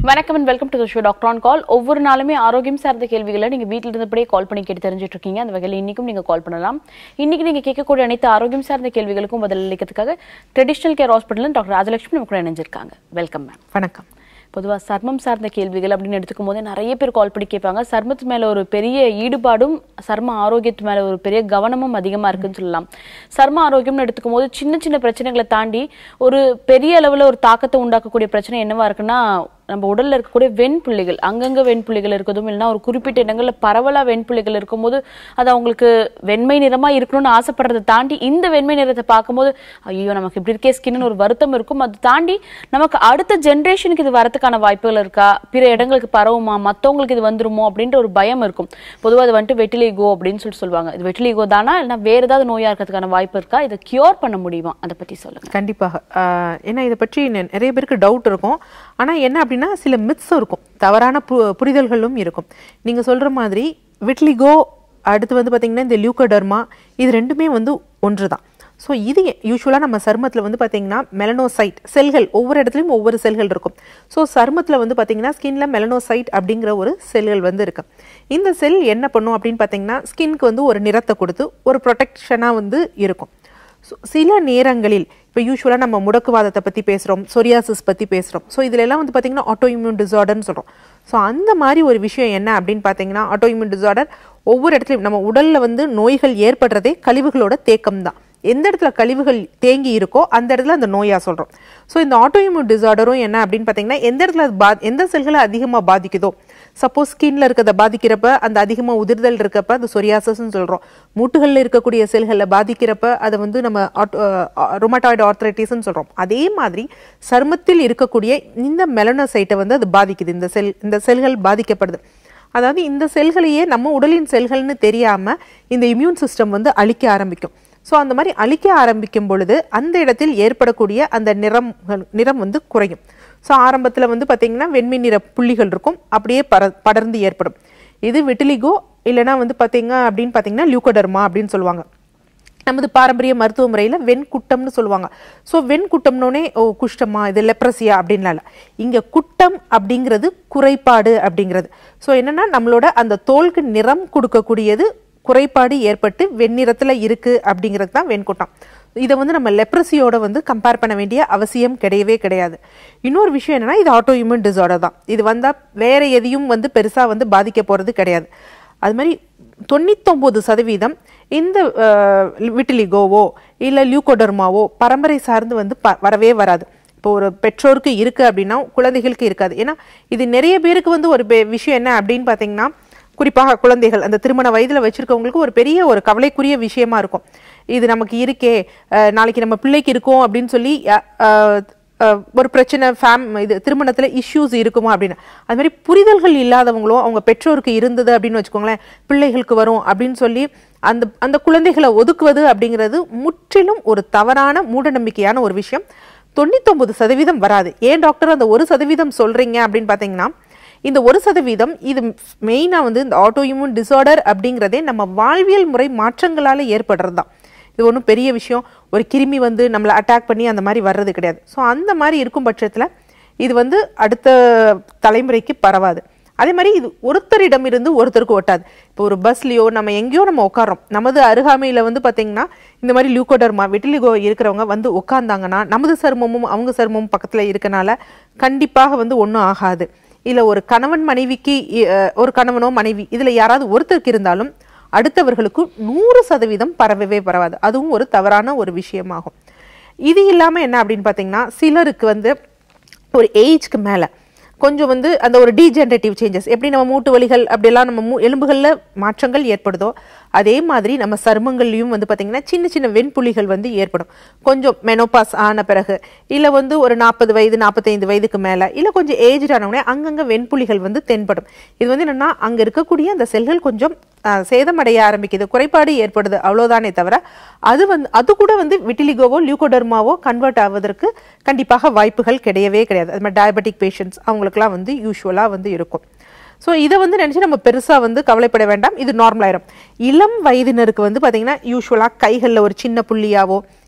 வணக்கம் and welcome to show doctor on call ஒவ்வொரு நாளுமே ஆரோக்கியம் சார்ந்த கேள்விகளை நீங்க வீட்டில் இருந்தபடியே கால் பண்ணி கேட்டு தெரிஞ்சுட்டு இருக்கீங்க அந்த வகையில் இன்னைக்கும் நீங்க கால் பண்ணலாம் இன்னைக்கு நீங்க கேட்கக்கூடிய அனைத்து ஆரோக்கியம் சார்ந்த கேள்விகளுக்கும் பதிலளிக்கிறதுக்காக traditional care hospital doctor Rajalakshmi நம்ம கூட இணைஞ்சிருக்காங்க வெல்கம் மேம் வணக்கம் பொதுவாக சர்மம் சார்ந்த கேள்விகள் அப்படின்னு எடுத்துக்கும் போதே நிறைய பேர் கால் பண்ணி கேட்பாங்க சர்மத்து மேல ஒரு பெரிய ஈடுபாடும் சர்ம ஆரோக்கியத்து மேல ஒரு பெரிய கவனமும் அதிகமா இருக்குன்னு சொல்லலாம் சர்ம ஆரோக்கியம்னு எடுத்துக்கும் போது சின்ன சின்ன பிரச்சனைகளை தாண்டி ஒரு பெரிய அளவுல ஒரு தாக்கத்தை உண்டாக்கக்கூடிய பிரச்சனை என்னவா இருக்குன்னா நம்ம உடல்ல இருக்கக்கூடிய வெண்புள்ளிகள் அங்கங்க வெண்புள்ளிகள் இருக்கதும் இல்லைன்னா ஒரு குறிப்பிட்ட இடங்கள்ல பரவலா வெண்புள்ளிகள் இருக்கும்போது அது அவங்களுக்கு வெண்மை நிறமா இருக்கணும்னு ஆசைப்படுறதை தாண்டி இந்த வெண்மை நிறத்தை பார்க்கும்போது ஐயோ நமக்கு இப்படி இருக்கே ஸ்கின்னு ஒரு வருத்தம் இருக்கும் அதை தாண்டி நமக்கு அடுத்த ஜென்ரேஷனுக்கு இது வரதுக்கான வாய்ப்புகள் இருக்கா பிற இடங்களுக்கு பரவுமா மத்தவங்களுக்கு இது வந்துருமோ அப்படின்ற ஒரு பயம் இருக்கும் பொதுவா அது வந்துட்டு வெட்டிலிகோ அப்படின்னு சொல்லிட்டு சொல்லுவாங்க இது வெட்டிலிகோ தானா இல்லைன்னா வேற ஏதாவது நோயா இருக்கிறதுக்கான வாய்ப்பு இருக்கா இதை கியூர் பண்ண முடியுமா அதை பத்தி சொல்லுங்க கண்டிப்பாக ஆஹ் ஏன்னா இதை பற்றி நெ- நிறைய பேருக்கு டவுட் இருக்கும் ஆனா என்ன அப்படின்னா சில மித்ஸும் இருக்கும் தவறான பு- புரிதல்களும் இருக்கும் நீங்க சொல்ற மாதிரி விட்லிகோ அடுத்து வந்து பாத்தீங்கன்னா இந்த லியூகோடர்மா இது ரெண்டுமே வந்து ஒன்று தான் ஸோ இது யூஸ்வலாக நம்ம சருமத்தில் வந்து பார்த்தீங்கன்னா மெலனோசைட் செல்கள் ஒவ்வொரு இடத்துலையும் ஒவ்வொரு செல்கள் இருக்கும் ஸோ சருமத்தில் வந்து பார்த்தீங்கன்னா ஸ்கின்ல மெலனோசைட் அப்படிங்கிற ஒரு செல்கள் வந்து இருக்கு இந்த செல் என்ன பண்ணும் அப்படின்னு பார்த்தீங்கன்னா ஸ்கின்க்கு வந்து ஒரு நிறத்தை கொடுத்து ஒரு ப்ரொடெக்ஷனாக வந்து இருக்கும் So, சில நேரங்களில் இப்போ யூஸ்வலாக நம்ம முடக்குவாதத்தை பற்றி பேசுகிறோம் சொரியாசிஸ் பற்றி பேசுகிறோம் ஸோ இதுல எல்லாம் வந்து பார்த்தீங்கன்னா ஆட்டோ இம்யூன் டிசார்டர்னு சொல்கிறோம் ஸோ அந்த மாதிரி ஒரு விஷயம் என்ன அப்படின்னு பார்த்தீங்கன்னா ஆட்டோ இம்யூன் டிசார்டர் ஒவ்வொரு இடத்துலையும் நம்ம உடலில் வந்து நோய்கள் ஏற்படுறதே கழிவுகளோட தேக்கம் தான் எந்த இடத்துல கழிவுகள் தேங்கி இருக்கோ அந்த இடத்துல அந்த நோயா சொல்கிறோம் ஸோ இந்த ஆட்டோ இம்யூன் டிசார்டரும் என்ன அப்படின்னு பார்த்தீங்கன்னா எந்த இடத்துல அது பா எந்த செல்களை அதிகமாக பாதிக்குதோ சப்போஸ் ஸ்கின்ல இருக்கிறத பாதிக்கிறப்ப அந்த அதிகமாக உதிர்தல் இருக்கப்ப அது சொரியாசஸ்ன்னு சொல்கிறோம் மூட்டுகளில் இருக்கக்கூடிய செல்களில் பாதிக்கிறப்ப அதை வந்து நம்ம ரொமட்டாய்டு ஆர்த்ரைட்டிஸ்ன்னு சொல்கிறோம் அதே மாதிரி சருமத்தில் இருக்கக்கூடிய இந்த மெலனோசைட்டை வந்து அது பாதிக்குது இந்த செல் இந்த செல்கள் பாதிக்கப்படுது அதாவது இந்த செல்களையே நம்ம உடலின் செல்கள்னு தெரியாம இந்த இம்யூன் சிஸ்டம் வந்து அழிக்க ஆரம்பிக்கும் ஸோ அந்த மாதிரி அழிக்க ஆரம்பிக்கும் பொழுது அந்த இடத்தில் ஏற்படக்கூடிய அந்த நிறம் நிறம் வந்து குறையும் ஸோ ஆரம்பத்தில் வந்து பார்த்தீங்கன்னா வெண்மை நிற புள்ளிகள் இருக்கும் அப்படியே பர படர்ந்து ஏற்படும் இது விட்டிலிகோ இல்லைன்னா வந்து பார்த்தீங்க அப்படின்னு பார்த்தீங்கன்னா லியூகோடர்மா அப்படின்னு சொல்லுவாங்க நமது பாரம்பரிய மருத்துவ முறையில் வெண்குட்டம்னு சொல்லுவாங்க ஸோ வெண்குட்டம்னோடனே ஓ குஷ்டமா இது லெப்ரசியா அப்படின்லாம் இல்லை இங்கே குட்டம் அப்படிங்கிறது குறைபாடு அப்படிங்கிறது ஸோ என்னன்னா நம்மளோட அந்த தோலுக்கு நிறம் கொடுக்கக்கூடியது குறைபாடு ஏற்பட்டு வெண்ணிறத்தில் இருக்கு அப்படிங்கிறது தான் வெண்குட்டம் இதை வந்து நம்ம லெப்ரசியோட வந்து கம்பேர் பண்ண வேண்டிய அவசியம் கிடையவே கிடையாது இன்னொரு விஷயம் என்னன்னா இது ஆட்டோ இம்யூன் டிசார்டர் தான் இது வந்தால் வேற எதையும் வந்து பெருசாக வந்து பாதிக்க போகிறது கிடையாது அது மாதிரி தொண்ணூத்தொம்பது சதவீதம் இந்த விட்டிலிகோவோ இல்லை லியூகோடர்மாவோ பரம்பரை சார்ந்து வந்து ப வரவே வராது இப்போ ஒரு பெற்றோருக்கு இருக்கு அப்படின்னா குழந்தைகளுக்கு இருக்காது ஏன்னா இது நிறைய பேருக்கு வந்து ஒரு பெ- விஷயம் என்ன அப்படின்னு பார்த்தீங்கன்னா குறிப்பாக குழந்தைகள் அந்த திருமண வயதில் வச்சிருக்கவங்களுக்கு ஒரு பெரிய ஒரு கவலைக்குரிய விஷயமா இருக்கும் இது நமக்கு இருக்கே அஹ் நாளைக்கு நம்ம பிள்ளைக்கு இருக்கோம் அப்படின்னு சொல்லி அஹ், அஹ், அஹ், ஒரு பிரச்சனை ஃபேம் இது திருமணத்தில் இஷ்யூஸ் இருக்குமா அப்படின்னு அது மாதிரி புரிதல்கள் இல்லாதவங்களும் அவங்க பெற்றோருக்கு இருந்தது அப்படின்னு வச்சுக்கோங்களேன் பிள்ளைகளுக்கு வரும் அப்படின்னு சொல்லி அந்த அந்த குழந்தைகளை ஒதுக்குவது அப்படிங்கிறது முற்றிலும் ஒரு தவறான மூடநம்பிக்கையான ஒரு விஷயம் தொண்ணூத்தொம்பது சதவீதம் வராது ஏன் டாக்டர் அந்த ஒரு சதவீதம் சொல்றீங்க அப்படின்னு பார்த்தீங்கன்னா இந்த ஒரு சதவீதம் இது மெயினாக வந்து இந்த ஆட்டோ இம்யூன் டிசார்டர் அப்படிங்கிறதே நம்ம வாழ்வியல் முறை மாற்றங்களால் ஏற்படுறது தான் இது ஒன்றும் பெரிய விஷயம் ஒரு கிருமி வந்து நம்மளை அட்டாக் பண்ணி அந்த மாதிரி வர்றது கிடையாது ஸோ அந்த மாதிரி இருக்கும் பட்சத்தில் இது வந்து அடுத்த தலைமுறைக்கு பரவாது அதே மாதிரி இது ஒருத்தரிடமிருந்து ஒருத்தருக்கு ஒட்டாது இப்போ ஒரு பஸ்லயோ நம்ம எங்கேயோ நம்ம உட்காரோம் நமது அருகாமையில் வந்து பார்த்தீங்கன்னா இந்த மாதிரி லியூகோடர்மா வெட்டிலிகோ இருக்கிறவங்க வந்து உட்கார்ந்தாங்கன்னா நமது சருமமும் அவங்க சருமமும் பக்கத்தில் இருக்கனால கண்டிப்பாக வந்து ஒன்றும் ஆகாது இல்லை ஒரு கணவன் மனைவிக்கு இ- அஹ் ஒரு கணவனோ மனைவி இதில் யாராவது ஒருத்தருக்கு இருந்தாலும் அடுத்தவர்களுக்கு நூறு சதவீதம் பரவவே பரவாது அதுவும் ஒரு தவறான ஒரு விஷயமாகும் இது இல்லாமல் என்ன அப்படின்னு பார்த்தீங்கன்னா சிலருக்கு வந்து ஒரு ஏஜ்க்கு மேலே கொஞ்சம் வந்து அந்த ஒரு டீஜெனரேட்டிவ் சேஞ்சஸ் எப்படி நம்ம மூட்டு வலிகள் அப்படியெல்லாம் நம்ம மூ எலும்புகளில் மாற்றங்கள் ஏற்படுதோ அதே மாதிரி நம்ம சருமங்கள்லையும் வந்து பார்த்திங்கன்னா சின்ன சின்ன வெண்புள்ளிகள் வந்து ஏற்படும் கொஞ்சம் மெனோபாஸ் ஆன பிறகு இல்லை வந்து ஒரு நாற்பது வயது நாற்பத்தைந்து வயதுக்கு மேலே இல்லை கொஞ்சம் ஏஜ்டு ஆனவுடனே அங்கங்கே வெண்புள்ளிகள் வந்து தென்படும் இது வந்து என்னென்னா அங்கே இருக்கக்கூடிய அந்த செல்கள் கொஞ்சம் ஆஹ், சேதமடைய ஆரம்பிக்குது குறைபாடு ஏற்படுது அவ்வளோதானே தவிர அது வந்து அது கூட வந்து விட்டிலிகோவோ லியூகோடர்மாவோ கன்வெர்ட் ஆவதற்கு கண்டிப்பாக வாய்ப்புகள் கிடையவே கிடையாது அது மாதிரி டயபெட்டிக் பேஷண்ட்ஸ் அவங்களுக்குலாம் வந்து யூஸ்வலாக வந்து இருக்கும் ஸோ இதை வந்து நினச்சி நம்ம பெருசாக வந்து கவலைப்பட வேண்டாம் இது நார்மல் ஆயிரும் இளம் வயதினருக்கு வந்து பார்த்தீங்கன்னா யூஸ்வலாக கைகளில் ஒரு சின்ன புள்ளியாவோ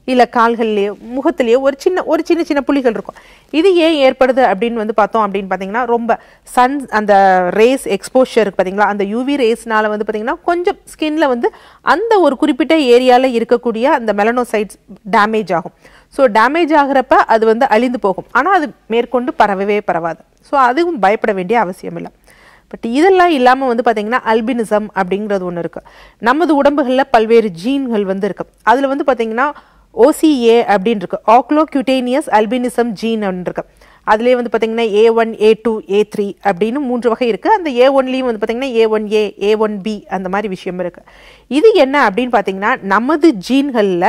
இல்ல கால்கள்லயோ முகத்திலேயோ ஒரு சின்ன ஒரு சின்ன சின்ன புள்ளிகள் இருக்கும் இது ஏன் ஏற்படுது அப்படின்னு வந்து பார்த்தோம் அப்படின்னு பார்த்தீங்கன்னா ரொம்ப சன் அந்த ரேஸ் எக்ஸ்போஷர் இருக்கு பார்த்தீங்களா அந்த யூவி ரேஸ்னால வந்து பார்த்தீங்கன்னா கொஞ்சம் ஸ்கின்ல வந்து அந்த ஒரு குறிப்பிட்ட ஏரியால இருக்கக்கூடிய அந்த மெலனோசைட்ஸ் டேமேஜ் ஆகும் ஸோ டேமேஜ் ஆகிறப்ப அது வந்து அழிந்து போகும் ஆனால் அது மேற்கொண்டு பரவவே பரவாது ஸோ அதுவும் பயப்பட வேண்டிய அவசியம் இல்லை பட் இதெல்லாம் இல்லாமல் வந்து பார்த்தீங்கன்னா அல்பினிசம் அப்படிங்கிறது ஒன்று இருக்குது நமது உடம்புகளில் பல்வேறு ஜீன்கள் வந்து இருக்கு அதில் வந்து பார்த்தீங்கன்னா ஓசிஏ அப்படின்னு இருக்கு ஆக்லோ கியூட்டேனியஸ் அல்பினிசம் ஜீன் அப்படின்னு இருக்கு அதுலேயே வந்து பார்த்தீங்கன்னா A one A two A three அப்படின்னு மூன்று வகை இருக்குது அந்த ஏ ஒன்லேயும் வந்து பார்த்தீங்கன்னா A one A A one B அந்த மாதிரி விஷயம் இருக்குது இது என்ன அப்படின்னு பார்த்தீங்கன்னா நமது ஜீன்களில்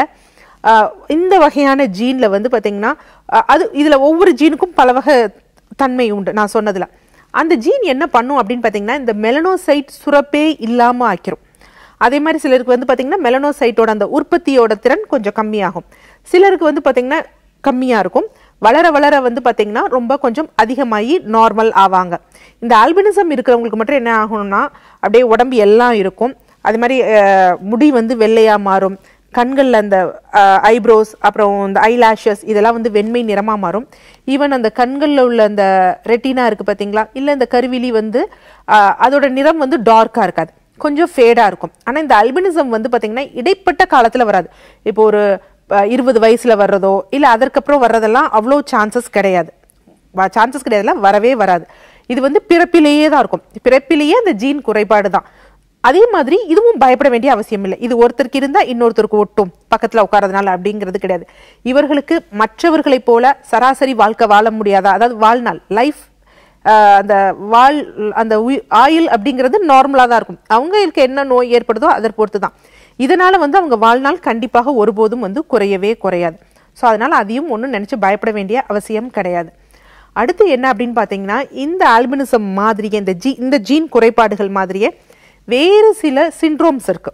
இந்த வகையான ஜீனில் வந்து பார்த்தீங்கன்னா அஹ், அது இதில் ஒவ்வொரு ஜீனுக்கும் பல வகை தன்மை உண்டு நான் சொன்னதில் அந்த ஜீன் என்ன பண்ணும் அப்படின்னு பார்த்தீங்கன்னா இந்த மெலனோசைட் சுரப்பே இல்லாமல் ஆக்கிரும் அதே மாதிரி சிலருக்கு வந்து பார்த்தீங்கன்னா மெலனோசைட்டோட அந்த உற்பத்தியோட திறன் கொஞ்சம் கம்மியாகும் சிலருக்கு வந்து பார்த்தீங்கன்னா கம்மியாக இருக்கும் வளர வளர வந்து பார்த்தீங்கன்னா ரொம்ப கொஞ்சம் அதிகமாகி நார்மல் ஆவாங்க இந்த ஆல்பினிசம் இருக்கிறவங்களுக்கு மட்டும் என்ன ஆகணும்னா அப்படியே உடம்பு எல்லாம் இருக்கும் அது மாதிரி அஹ், முடி வந்து வெள்ளையாக மாறும் கண்களில் அந்த ஐப்ரோஸ் அப்புறம் இந்த ஐலாஷஸ் இதெல்லாம் வந்து வெண்மை நிறமாக மாறும் ஈவன் அந்த கண்களில் உள்ள அந்த ரெட்டினா இருக்குது பார்த்தீங்களா இல்லை இந்த கருவிழி வந்து அஹ், அதோட நிறம் வந்து டார்க்காக இருக்காது கொஞ்சம் ஃபேடாக இருக்கும் ஆனால் இந்த அல்பினிசம் வந்து பார்த்தீங்கன்னா இடைப்பட்ட காலத்தில் வராது இப்போ ஒரு அஹ், இருபது வயசில் வர்றதோ இல்லை அதற்கப்புறம் வர்றதெல்லாம் அவ்வளோ சான்சஸ் கிடையாது சான்சஸ் கிடையாதுல வரவே வராது இது வந்து பிறப்பிலேயே தான் இருக்கும் பிறப்பிலேயே அந்த ஜீன் குறைபாடு தான் அதே மாதிரி இதுவும் பயப்பட வேண்டிய அவசியம் இல்லை இது ஒருத்தருக்கு இருந்தால் இன்னொருத்தருக்கு ஒட்டும் பக்கத்தில் உட்காரதுனால அப்படிங்கிறது கிடையாது இவர்களுக்கு மற்றவர்களைப் போல சராசரி வாழ்க்கை வாழ முடியாதா அதாவது வாழ்நாள் லைஃப் அந்த வாழ் அந்த உயி- ஆயுள் அப்படிங்கிறது நார்மலாக தான் இருக்கும் அவங்களுக்கு என்ன நோய் ஏற்படுதோ அதை பொறுத்து தான் இதனால வந்து அவங்க வாழ்நாள் கண்டிப்பாக ஒருபோதும் வந்து குறையவே குறையாது ஸோ அதனால அதையும் ஒன்றும் நினச்சி பயப்பட வேண்டிய அவசியம் கிடையாது அடுத்து என்ன அப்படின்னு பார்த்தீங்கன்னா இந்த ஆல்பினிசம் மாதிரியே இந்த ஜீ இந்த ஜீன் குறைபாடுகள் மாதிரியே வேறு சில சிண்ட்ரோம்ஸ் இருக்கு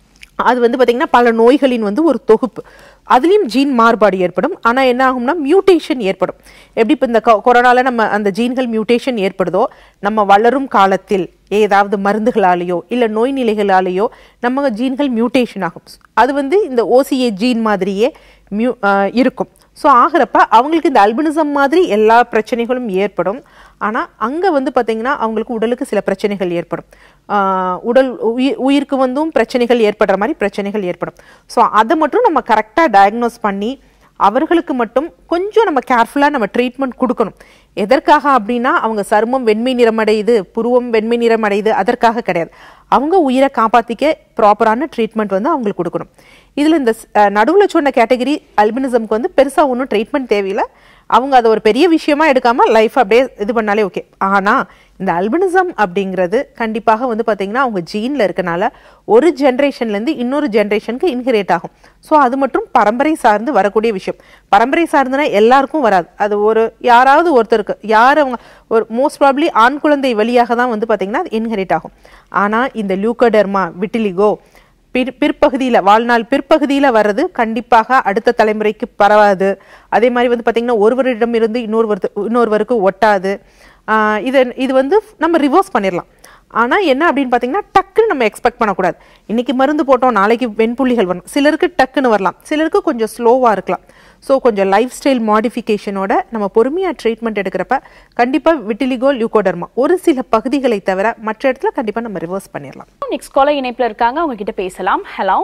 அது வந்து பார்த்தீங்கன்னா பல நோய்களின் வந்து ஒரு தொகுப்பு அதுலேயும் ஜீன் மாறுபாடு ஏற்படும் ஆனால் என்ன ஆகும்னா மியூட்டேஷன் ஏற்படும் எப்படி இப்போ இந்த கொ- கொரோனால நம்ம அந்த ஜீன்கள் மியூட்டேஷன் ஏற்படுதோ நம்ம வளரும் காலத்தில் ஏதாவது மருந்துகளாலேயோ இல்லை நோய் நிலைகளாலேயோ நம்ம ஜீன்கள் மியூட்டேஷன் ஆகும் அது வந்து இந்த ஓசிஏ ஜீன் மாதிரியே மியூ ஆஹ் இருக்கும் ஸோ ஆகிறப்ப அவங்களுக்கு இந்த அல்பினிசம் மாதிரி எல்லா பிரச்சனைகளும் ஏற்படும் ஆனால் அங்கே வந்து பார்த்தீங்கன்னா அவங்களுக்கு உடலுக்கு சில பிரச்சனைகள் ஏற்படும் ஆஹ் உடல் உயிர் உயிருக்கு வந்தும் பிரச்சனைகள் ஏற்படுற மாதிரி பிரச்சனைகள் ஏற்படும் ஸோ அதை மட்டும் நம்ம கரெக்டாக டயக்னோஸ் பண்ணி அவர்களுக்கு மட்டும் கொஞ்சம் நம்ம கேர்ஃபுல்லாக நம்ம ட்ரீட்மெண்ட் கொடுக்கணும் எதற்காக அப்படின்னா அவங்க சருமம் வெண்மை நிறமடையுது புருவம் வெண்மை நிறமடையுது அதற்காக கிடையாது அவங்க உயிரை காப்பாற்றிக்க ப்ராப்பரான ட்ரீட்மெண்ட் வந்து அவங்களுக்கு கொடுக்கணும் இதில் இந்த நடுவில் சொன்ன கேட்டகரி அல்பினிசம்க்கு வந்து பெருசாக ஒன்றும் ட்ரீட்மெண்ட் தேவையில்லை அவங்க அதை ஒரு பெரிய விஷயமா எடுக்காம லைஃப் அப்படியே இது பண்ணாலே ஓகே ஆனால் இந்த அல்பினிசம் அப்படிங்கிறது கண்டிப்பாக வந்து பார்த்தீங்கன்னா அவங்க ஜீனில் இருக்கனால ஒரு ஜென்ரேஷன்லேருந்து இன்னொரு ஜென்ரேஷனுக்கு இன்ஹிரேட் ஆகும் ஸோ அது மட்டும் பரம்பரை சார்ந்து வரக்கூடிய விஷயம் பரம்பரை சார்ந்துனா எல்லாருக்கும் வராது அது ஒரு யாராவது ஒருத்தருக்கு யார் அவங்க ஒரு மோஸ்ட் ப்ராப்ளி ஆண் குழந்தை வழியாக தான் வந்து பார்த்தீங்கன்னா அது இன்ஹெரிட் ஆகும் ஆனால் இந்த லியூக்கோடெர்மா விட்டிலிகோ பிற் பிற்பகுதியில் வாழ்நாள் பிற்பகுதியில் வர்றது கண்டிப்பாக அடுத்த தலைமுறைக்கு பரவாது அதே மாதிரி வந்து பார்த்திங்கன்னா ஒருவரிடம் இருந்து இன்னொருவர் இன்னொருவருக்கு ஒட்டாது ஆஹ் இது இது வந்து நம்ம ரிவர்ஸ் பண்ணிடலாம் ஆனால் என்ன அப்படின்னு பார்த்தீங்கன்னா டக்குன்னு நம்ம எக்ஸ்பெக்ட் பண்ணக்கூடாது இன்னைக்கு மருந்து போட்டோம் நாளைக்கு வெண்புள்ளிகள் வரும் சிலருக்கு டக்குன்னு வரலாம் சிலருக்கு கொஞ்சம் ஸ்லோவாக இருக்கலாம் ஸோ கொஞ்சம் லைஃப் ஸ்டைல் மாடிஃபிகேஷனோட நம்ம பொறுமையாக ட்ரீட்மெண்ட் எடுக்கிறப்ப கண்டிப்பாக விட்டிலிகோ லியூகோடர்மா ஒரு சில பகுதிகளை தவிர மற்ற இடத்துல கண்டிப்பாக நம்ம ரிவர்ஸ் பண்ணிடலாம் நெக்ஸ்ட் காலர் இணைப்புல இருக்காங்க அவங்க கிட்ட பேசலாம் ஹலோ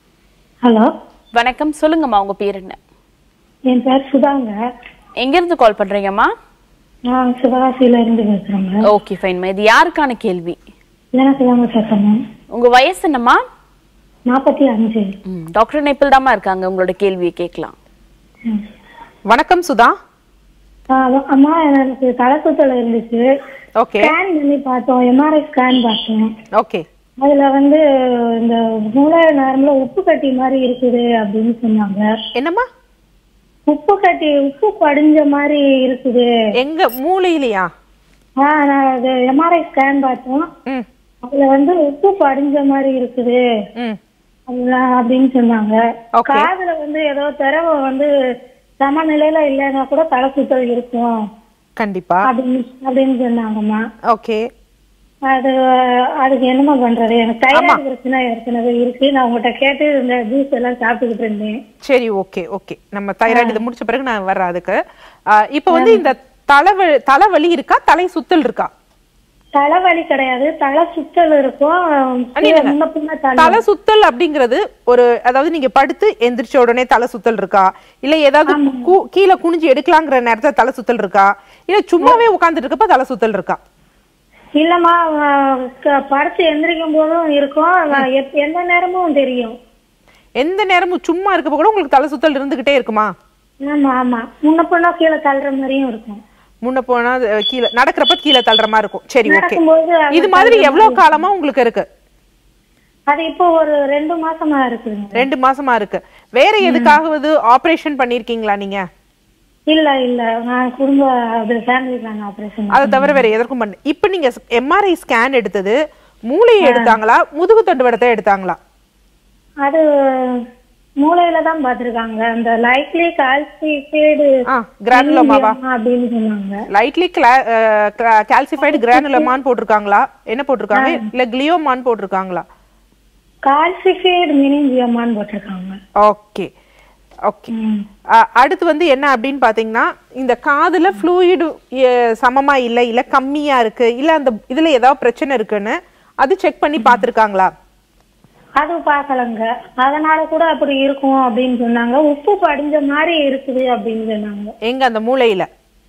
ஹலோ வணக்கம் சொல்லுங்கம்மா உங்க பேர் என்ன என் பேர் சுதாங்க எங்க இருந்து கால் பண்றீங்கம்மா நான் சிவகாசியில இருந்து பேசுறேங்க ஓகே ஃபைன்மா இது யாருக்கான கேள்வி எனக்கு தாங்க பேசணும் உங்க வயசு என்னம்மா நாற்பத்தி அஞ்சு ம், டாக்டர் இணைப்பில் தாம்மா இருக்காங்க உங்களோட கேள்வியை கேட்கலாம் ம். வணக்கம் சுதா ஆ, அம்மா எனக்கு தலை சுத்தல் இருந்துச்சு ஓகே ஸ்கேன் பண்ணி பார்த்தோம் எம்ஆர்ஐ ஸ்கேன் பார்த்தோம் ஓகே அதுல வந்து இந்த மூளை நரம்புல உப்பு கட்டி மாதிரி இருக்குது அப்படின்னு சொன்னாங்க என்னம்மா உப்பு கட்டி உப்பு படிஞ்ச மாதிரி இருக்குது எங்க மூளையிலையா ஆ நான் அது எம்ஆர்ஐ ஸ்கேன் பார்த்தோம் ம் அதுல வந்து உப்பு படிஞ்ச மாதிரி இருக்குது ம் அதுதான் அப்படின்னு சொன்னாங்க Okay. காதுல வந்து ஏதோ திரவ வந்து சமநிலையில இல்லைன்னா கூட தலை சுத்தல் இருக்கும் கண்டிப்பா அப்படின்னு அப்படின்னு சொன்னாங்கம்மா ஓகே அது அதுக்கு என்னமா பண்றது எனக்கு தைராய்டு பிரச்சனை ஏற்கனவே இருக்கு நான் உங்ககிட்ட கேட்டு இந்த ஜூஸ் எல்லாம் சாப்பிட்டுக்கிட்டு இருந்தேன் சரி ஓகே ஓகே நம்ம தைராய்டு இதை முடிச்ச பிறகு நான் வர்றேன் அதுக்கு ஆஹ் இப்போ வந்து இந்த தலைவலி தலைவலி இருக்கா தலை சுத்தல் இருக்கா தலைவலி கிடையாது தலை சுத்தல் இருக்கும் அண்ணே, முன்ன பின்ன தலை தலை சுத்தல் அப்படிங்கிறது ஒரு அதாவது நீங்க படுத்து எந்திரிச்ச உடனே தலை சுத்தல் இருக்கா இல்ல ஏதாவது கு- கீழே குனிஞ்சு எடுக்கலாங்கிற நேரத்துல தலை சுத்தல் இருக்கா இல்ல சும்மாவே உட்கார்ந்துட்டு இருக்கப்ப தலை சுத்தல் இருக்கா இல்லம்மா அஹ் க- படுத்து எந்திரிக்கும் போதும் இருக்கும் அஹ் எப்- எந்த நேரமும் தெரியும் எந்த நேரமும் சும்மா இருக்கப்ப கூட உங்களுக்கு தலை சுத்தல் இருந்துகிட்டே இருக்குமா ஆமா ஆமா முன்ன பின்ன கீழே தள்ளுற மாதிரியும் இருக்கும் முன்ன போனா அஹ், கீழே நடக்கிறப்ப கீழே தள்ளுற மாதிரி இருக்கும் சரி ஓகே நடக்கும்போது அது இது மாதிரி எவ்வளவு காலமா உங்களுக்கு இருக்கு அது இப்போ ஒரு ரெண்டு மாசமா இருக்குதுங்க ரெண்டு மாசமா இருக்கு வேற எதுக்காகவது ஆபரேஷன் பண்ணிருக்கீங்களா நீங்க இல்ல இல்ல நான் குடும்ப அது ஃபேமிலி பிளான் ஆபரேஷன் அதை தவிர வேற எதற்கும் பண்ண இப்ப நீங்க எம்ஆர்ஐ ஸ்கேன் எடுத்தது மூளையை எடுத்தாங்களா முதுகு தண்டு வடத்தை எடுத்தாங்களா அது மூளையில தான் பாத்திருக்காங்க அந்த லைக்லி கால்சிஃபைடு ஆ கிரானுலோமாவா அப்படின்னு சொன்னாங்க லைட்லி கால்சிஃபைடு கிரானுலமான்னு போட்டிருக்காங்களா என்ன போட்டிருக்காங்க இல்ல கிளியோமான்னு போட்டிருக்காங்களா கால்சிஃபைடு மினிஞ்சியமான்னு போட்டிருக்காங்க ஓகே ஓகே அடுத்து வந்து என்ன அப்படின்னு பாத்தீங்கன்னா இந்த காதுல ஃப்ளூயிடு சமமா இல்ல இல்ல கம்மியா இருக்கு இல்ல அந்த இதுல ஏதாவது பிரச்சனை இருக்குன்னு அது செக் பண்ணி பார்த்திருக்காங்களா அது பார்க்கலங்க அதனால கூட அப்படி இருக்கும் அப்படின்னு சொன்னாங்க உப்பு படிஞ்ச மாதிரி இருக்குது அப்படின்னு சொன்னாங்க எங்க அந்த மூளையில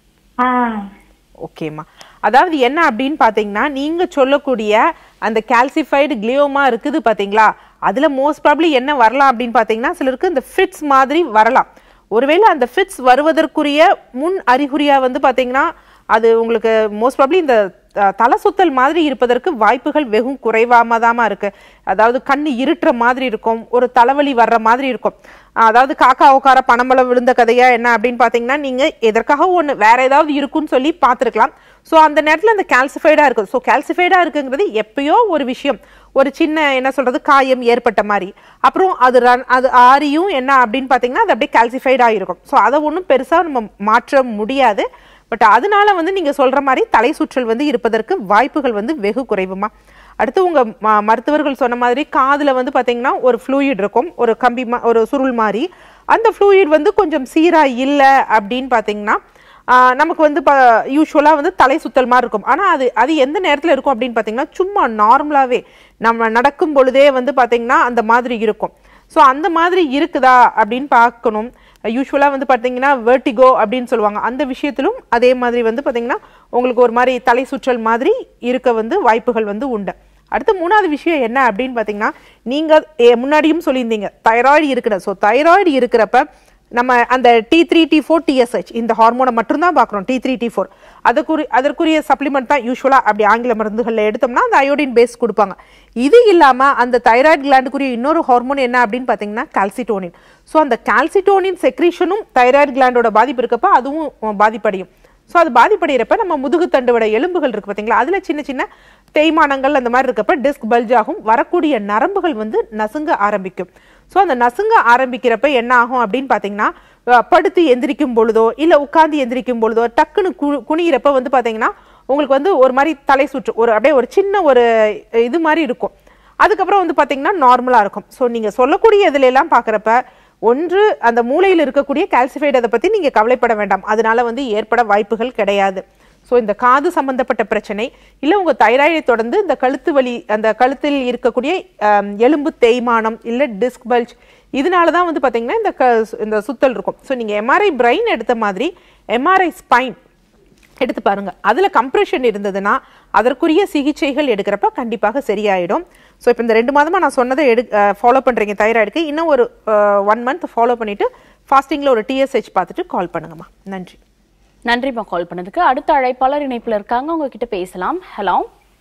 ஆ ஓகேம்மா அதாவது என்ன அப்படின்னு பாத்தீங்கன்னா நீங்க சொல்லக்கூடிய அந்த கால்சிஃபைடு கிளியோமா இருக்குது பாத்தீங்களா அதுல மோஸ்ட் ப்ராப்ளி என்ன வரலாம் அப்படின்னு பாத்தீங்கன்னா சிலருக்கு இந்த ஃபிட்ஸ் மாதிரி வரலாம் ஒருவேளை அந்த ஃபிட்ஸ் வருவதற்குரிய முன் அறிகுறியா வந்து பாத்தீங்கன்னா அது உங்களுக்கு மோஸ்ட் ப்ராப்ளி இந்த அஹ், தலை சுத்தல் மாதிரி இருப்பதற்கு வாய்ப்புகள் வெகும் குறைவாமதாமா இருக்கு அதாவது கண்ணு இருட்டுற மாதிரி இருக்கும் ஒரு தலைவலி வர்ற மாதிரி இருக்கும் அஹ், அதாவது காக்கா உட்கார பணம்பலம் விழுந்த கதையா என்ன அப்படின்னு பாத்தீங்கன்னா நீங்க எதற்காக ஒண்ணு வேற ஏதாவது இருக்குன்னு சொல்லி பார்த்திருக்கலாம் ஸோ அந்த நேரத்துல அந்த கால்சிஃபைடா இருக்கு ஸோ கால்சிஃபைடா இருக்குங்கிறது எப்பயோ ஒரு விஷயம் ஒரு சின்ன என்ன சொல்றது காயம் ஏற்பட்ட மாதிரி அப்புறம் அது ரன் அது ஆரியும் என்ன அப்படின்னு பாத்தீங்கன்னா அது அப்படியே கால்சிஃபைடா இருக்கும் ஸோ அதை ஒன்றும் பெருசா நம்ம மாற்ற முடியாது பட் அதனால வந்து நீங்க சொல்ற மாதிரி தலை சுற்றல் வந்து இருப்பதற்கு வாய்ப்புகள் வந்து வெகு குறைவுமா அடுத்து உங்க ம- மருத்துவர்கள் சொன்ன மாதிரி காதுல வந்து பாத்தீங்கன்னா ஒரு ஃப்ளூயிட் இருக்கும் ஒரு கம்பி மா- ஒரு சுருள் மாதிரி அந்த ஃப்ளூயிட் வந்து கொஞ்சம் சீரா இல்ல அப்படின்னு பாத்தீங்கன்னா ஆஹ் நமக்கு வந்து யூஸ்வலாக வந்து தலை சுத்தல் மாதிரி இருக்கும் ஆனால் அது அது எந்த நேரத்தில் இருக்கும் அப்படின்னு பார்த்தீங்கன்னா சும்மா நார்மலாகவே நம்ம நடக்கும் பொழுதே வந்து பார்த்தீங்கன்னா அந்த மாதிரி இருக்கும் ஸோ அந்த மாதிரி இருக்குதா அப்படின்னு பார்க்கணும் யூஸ்வலாக வந்து பார்த்தீங்கன்னா வெர்டிகோ அப்படின்னு சொல்லுவாங்க அந்த விஷயத்திலும் அதே மாதிரி வந்து பார்த்தீங்கன்னா உங்களுக்கு ஒரு மாதிரி தலை சுற்றல் மாதிரி இருக்க வந்து வாய்ப்புகள் வந்து உண்டு அடுத்து மூணாவது விஷயம் என்ன அப்படின்னு பார்த்தீங்கன்னா நீங்கள் முன்னாடியும் சொல்லியிருந்தீங்க தைராய்டு இருக்கிற ஸோ தைராய்டு இருக்கிறப்ப நம்ம அந்த T three T four TSH இந்த ஹார்மோனை மட்டும்தான் பார்க்குறோம் டி த்ரீ டி ஃபோர் அதுக்குரிய அதற்குரிய சப்ளிமெண்ட் தான் யூஸ்வலாக அப்படி ஆங்கில மருந்துகளில் எடுத்தோம்னா அந்த அயோடின் பேஸ் கொடுப்பாங்க இது இல்லாமல் அந்த தைராய்டு கிளாண்டுக்குரிய இன்னொரு ஹார்மோன் என்ன அப்படின்னு பார்த்தீங்கன்னா கால்சிட்டோனின் ஸோ அந்த கால்சிட்டோனின் செக்ரீஷனும் தைராய்டு கிளாண்டோட பாதிப்பு இருக்கப்ப அதுவும் அஹ், பாதிப்படையும் ஸோ அது பாதிப்படைகிறப்ப நம்ம முதுகு தண்டுவட எலும்புகள் இருக்கு பார்த்தீங்களா அதில் சின்ன சின்ன தேய்மானங்கள் அந்த மாதிரி இருக்கப்ப டிஸ்க் பல்ஜ் ஆகும் வரக்கூடிய நரம்புகள் வந்து நசுங்க ஆரம்பிக்கும் ஸோ அந்த நசுங்க ஆரம்பிக்கிறப்ப என்ன ஆகும் அப்படின்னு பார்த்தீங்கன்னா அஹ், படுத்து எந்திரிக்கும் பொழுதோ இல்லை உட்கார்ந்து எந்திரிக்கும் பொழுதோ டக்குன்னு கு குனிகிறப்ப வந்து பார்த்தீங்கன்னா உங்களுக்கு வந்து ஒரு மாதிரி தலை சுற்று ஒரு அப்படியே ஒரு சின்ன ஒரு இது மாதிரி இருக்கும் அதுக்கப்புறம் வந்து பார்த்தீங்கன்னா நார்மலாக இருக்கும் ஸோ நீங்கள் சொல்லக்கூடிய இதுல எல்லாம் பார்க்குறப்ப ஒன்று அந்த மூளையில் இருக்கக்கூடிய கால்சிஃபைடு அதை பற்றி நீங்கள் கவலைப்பட வேண்டாம் அதனால வந்து ஏற்பட வாய்ப்புகள் கிடையாது ஸோ இந்த காது சம்பந்தப்பட்ட பிரச்சனை இல்லை உங்கள் தைராய்டை தொடர்ந்து இந்த கழுத்து வலி அந்த கழுத்தில் இருக்கக்கூடிய ஆம், எலும்பு தேய்மானம் இல்லை டிஸ்க் பல்ஜ் இதனால தான் வந்து பார்த்தீங்கன்னா இந்த க இந்த சுத்தல் இருக்கும் ஸோ நீங்கள் எம்ஆர்ஐ பிரைன் எடுத்த மாதிரி எம்ஆர்ஐ ஸ்பைன் எடுத்து பாருங்க அதுல கம்ப்ரெஷன் இருந்ததுன்னா அதற்குரிய சிகிச்சைகள் எடுக்கிறப்ப கண்டிப்பாக சரியாயிடும் ஸோ இப்போ இந்த ரெண்டு மாதமா நான் சொன்னதை எடு ஃபாலோ பண்றீங்க தைராய்டுக்கு இன்னும் ஒரு ஒன் மந்த் ஃபாலோ பண்ணிட்டு ஃபாஸ்டிங்ல ஒரு டிஎஸ்ஹெச் பார்த்துட்டு கால் பண்ணுங்கம்மா நன்றி நன்றிம்மா கால் பண்ணதுக்கு அடுத்த அழைப்பாளர் இணைப்புல இருக்காங்க உங்ககிட்ட பேசலாம் ஹலோ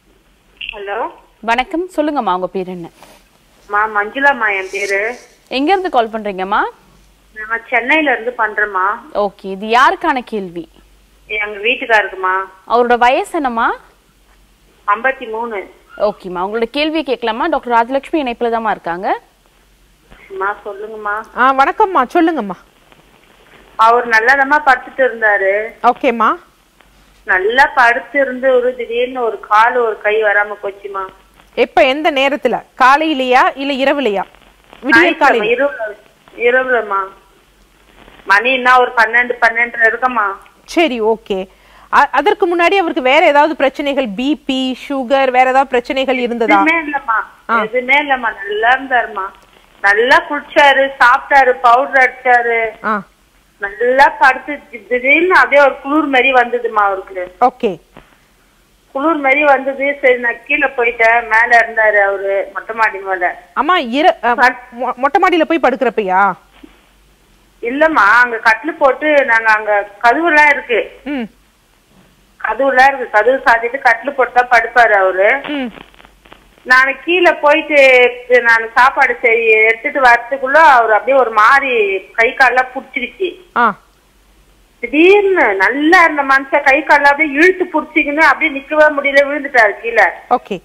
ஹலோ வணக்கம் சொல்லுங்கம்மா உங்க பேர் என்ன மா மஞ்சுளாம்மா என் பேரு எங்க இருந்து கால் பண்றீங்கம்மா நான் சென்னையில இருந்து பண்றேம்மா ஓகே இது யாருக்கான கேள்வி எங்க வீட்டுக்காருக்குமா அவரோட வயசு என்னம்மா ஐம்பத்தி மூணு ஓகேம்மா உங்களோட கேள்வியை கேட்கலாமா டாக்டர் ராஜலட்சுமி இணைப்புல தாம்மா இருக்காங்க அம்மா சொல்லுங்கம்மா ஆ வணக்கம்மா சொல்லுங்கம்மா அவர் நல்லதமா படுத்துட்டு இருந்தாரு ஓகேம்மா நல்லா படுத்து இருந்து ஒரு திடீர்னு ஒரு கால் ஒரு கை வராம போச்சுமா எப்ப எந்த நேரத்துல காலையிலயா இல்ல இரவுலையா விடியற் காலையில இரவுல இரவுலமா மணி என்ன ஒரு பன்னெண்டு பன்னெண்டு இருக்குமா சரி ஓகே அதற்கு முன்னாடி அவருக்கு வேற ஏதாவது பிரச்சனைகள் பிபி சுகர் வேற ஏதாவது பிரச்சனைகள் இருந்ததா எதுவுமே இல்லம்மா எதுவுமே இல்லம்மா நல்லா இருந்தாருமா நல்லா குளிச்சாரு சாப்பிட்டாரு பவுடர் அடிச்சாரு ஆ நல்லா படுத்து தி- திடீர்னு அப்படியே ஒரு குளிர் மாதிரி வந்ததுமா அவருக்கு ஓகே குளிர் மாதிரி வந்தது சரி நான் கீழே போயிட்டேன் மேல இருந்தாரு அவரு மொட்டை மாடி மேல அம்மா இர அ, மொ- மொட்டை மாடியில போய் படுக்கிறப்பயா இல்லம்மா அங்க கட்டில் போட்டு நாங்க அங்க கதவுலாம் இருக்கு ம் கதவுலாம் இருக்கு கதவு சாத்திட்டு கட்டில் போட்டு தான் படுப்பாரு அவரு ம் நான் கீழே போயிட்டு நான் சாப்பாடு சரி எடுத்துட்டு வரதுக்குள்ள அவர் அப்படியே ஒரு மாதிரி கை கால்லாம் புடிச்சிருச்சு ஆ திடீர்னு நல்லா இருந்த மனுஷன் கை கால்லாம் அப்படியே இழுத்து புடிச்சிக்கின்னு அப்படியே நிக்கவே முடியல விழுந்துட்டாரு கீழே ஓகே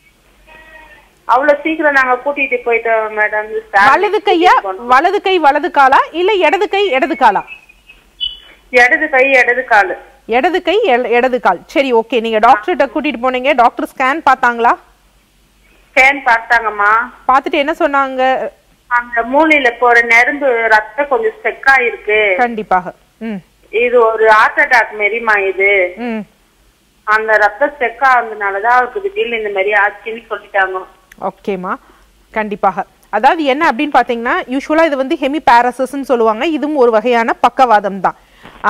அவ்வளவு சீக்கிரம் நாங்க கூட்டிட்டு போயிட்டோம் மேடம் வலது கையா வலது கை வலது காலா இல்ல இடது கை இடது காலா இடது கை இடது காலு இடது கை எல்- இடது கால் சரி ஓகே நீங்க டாக்டர்கிட்ட கூட்டிட்டு போனீங்க டாக்டர் ஸ்கேன் பார்த்தாங்களா ஸ்கேன் பார்த்தாங்கம்மா பார்த்துட்டு என்ன சொன்னாங்க அந்த மூளையில போற நரம்பு ரத்தம் கொஞ்சம் ஸ்டெக் ஆயிருக்கு கண்டிப்பாக ம் இது ஒரு ஹார்ட் அட்டாக் மாரிமா இது ம் அந்த ரத்தம் ஸ்டெக் ஆகுறதுனாலதான் அவருக்கு திடீர்னு இந்த மாதிரி ஆச்சுன்னு சொல்லிட்டாங்க ஓகேம்மா கண்டிப்பாக அதாவது என்ன அப்படின்னு பார்த்தீங்கன்னா யூஸ்வலாக இது வந்து ஹெமி பேரசஸ்ன்னு சொல்லுவாங்க இதுவும் ஒரு வகையான பக்கவாதம் தான்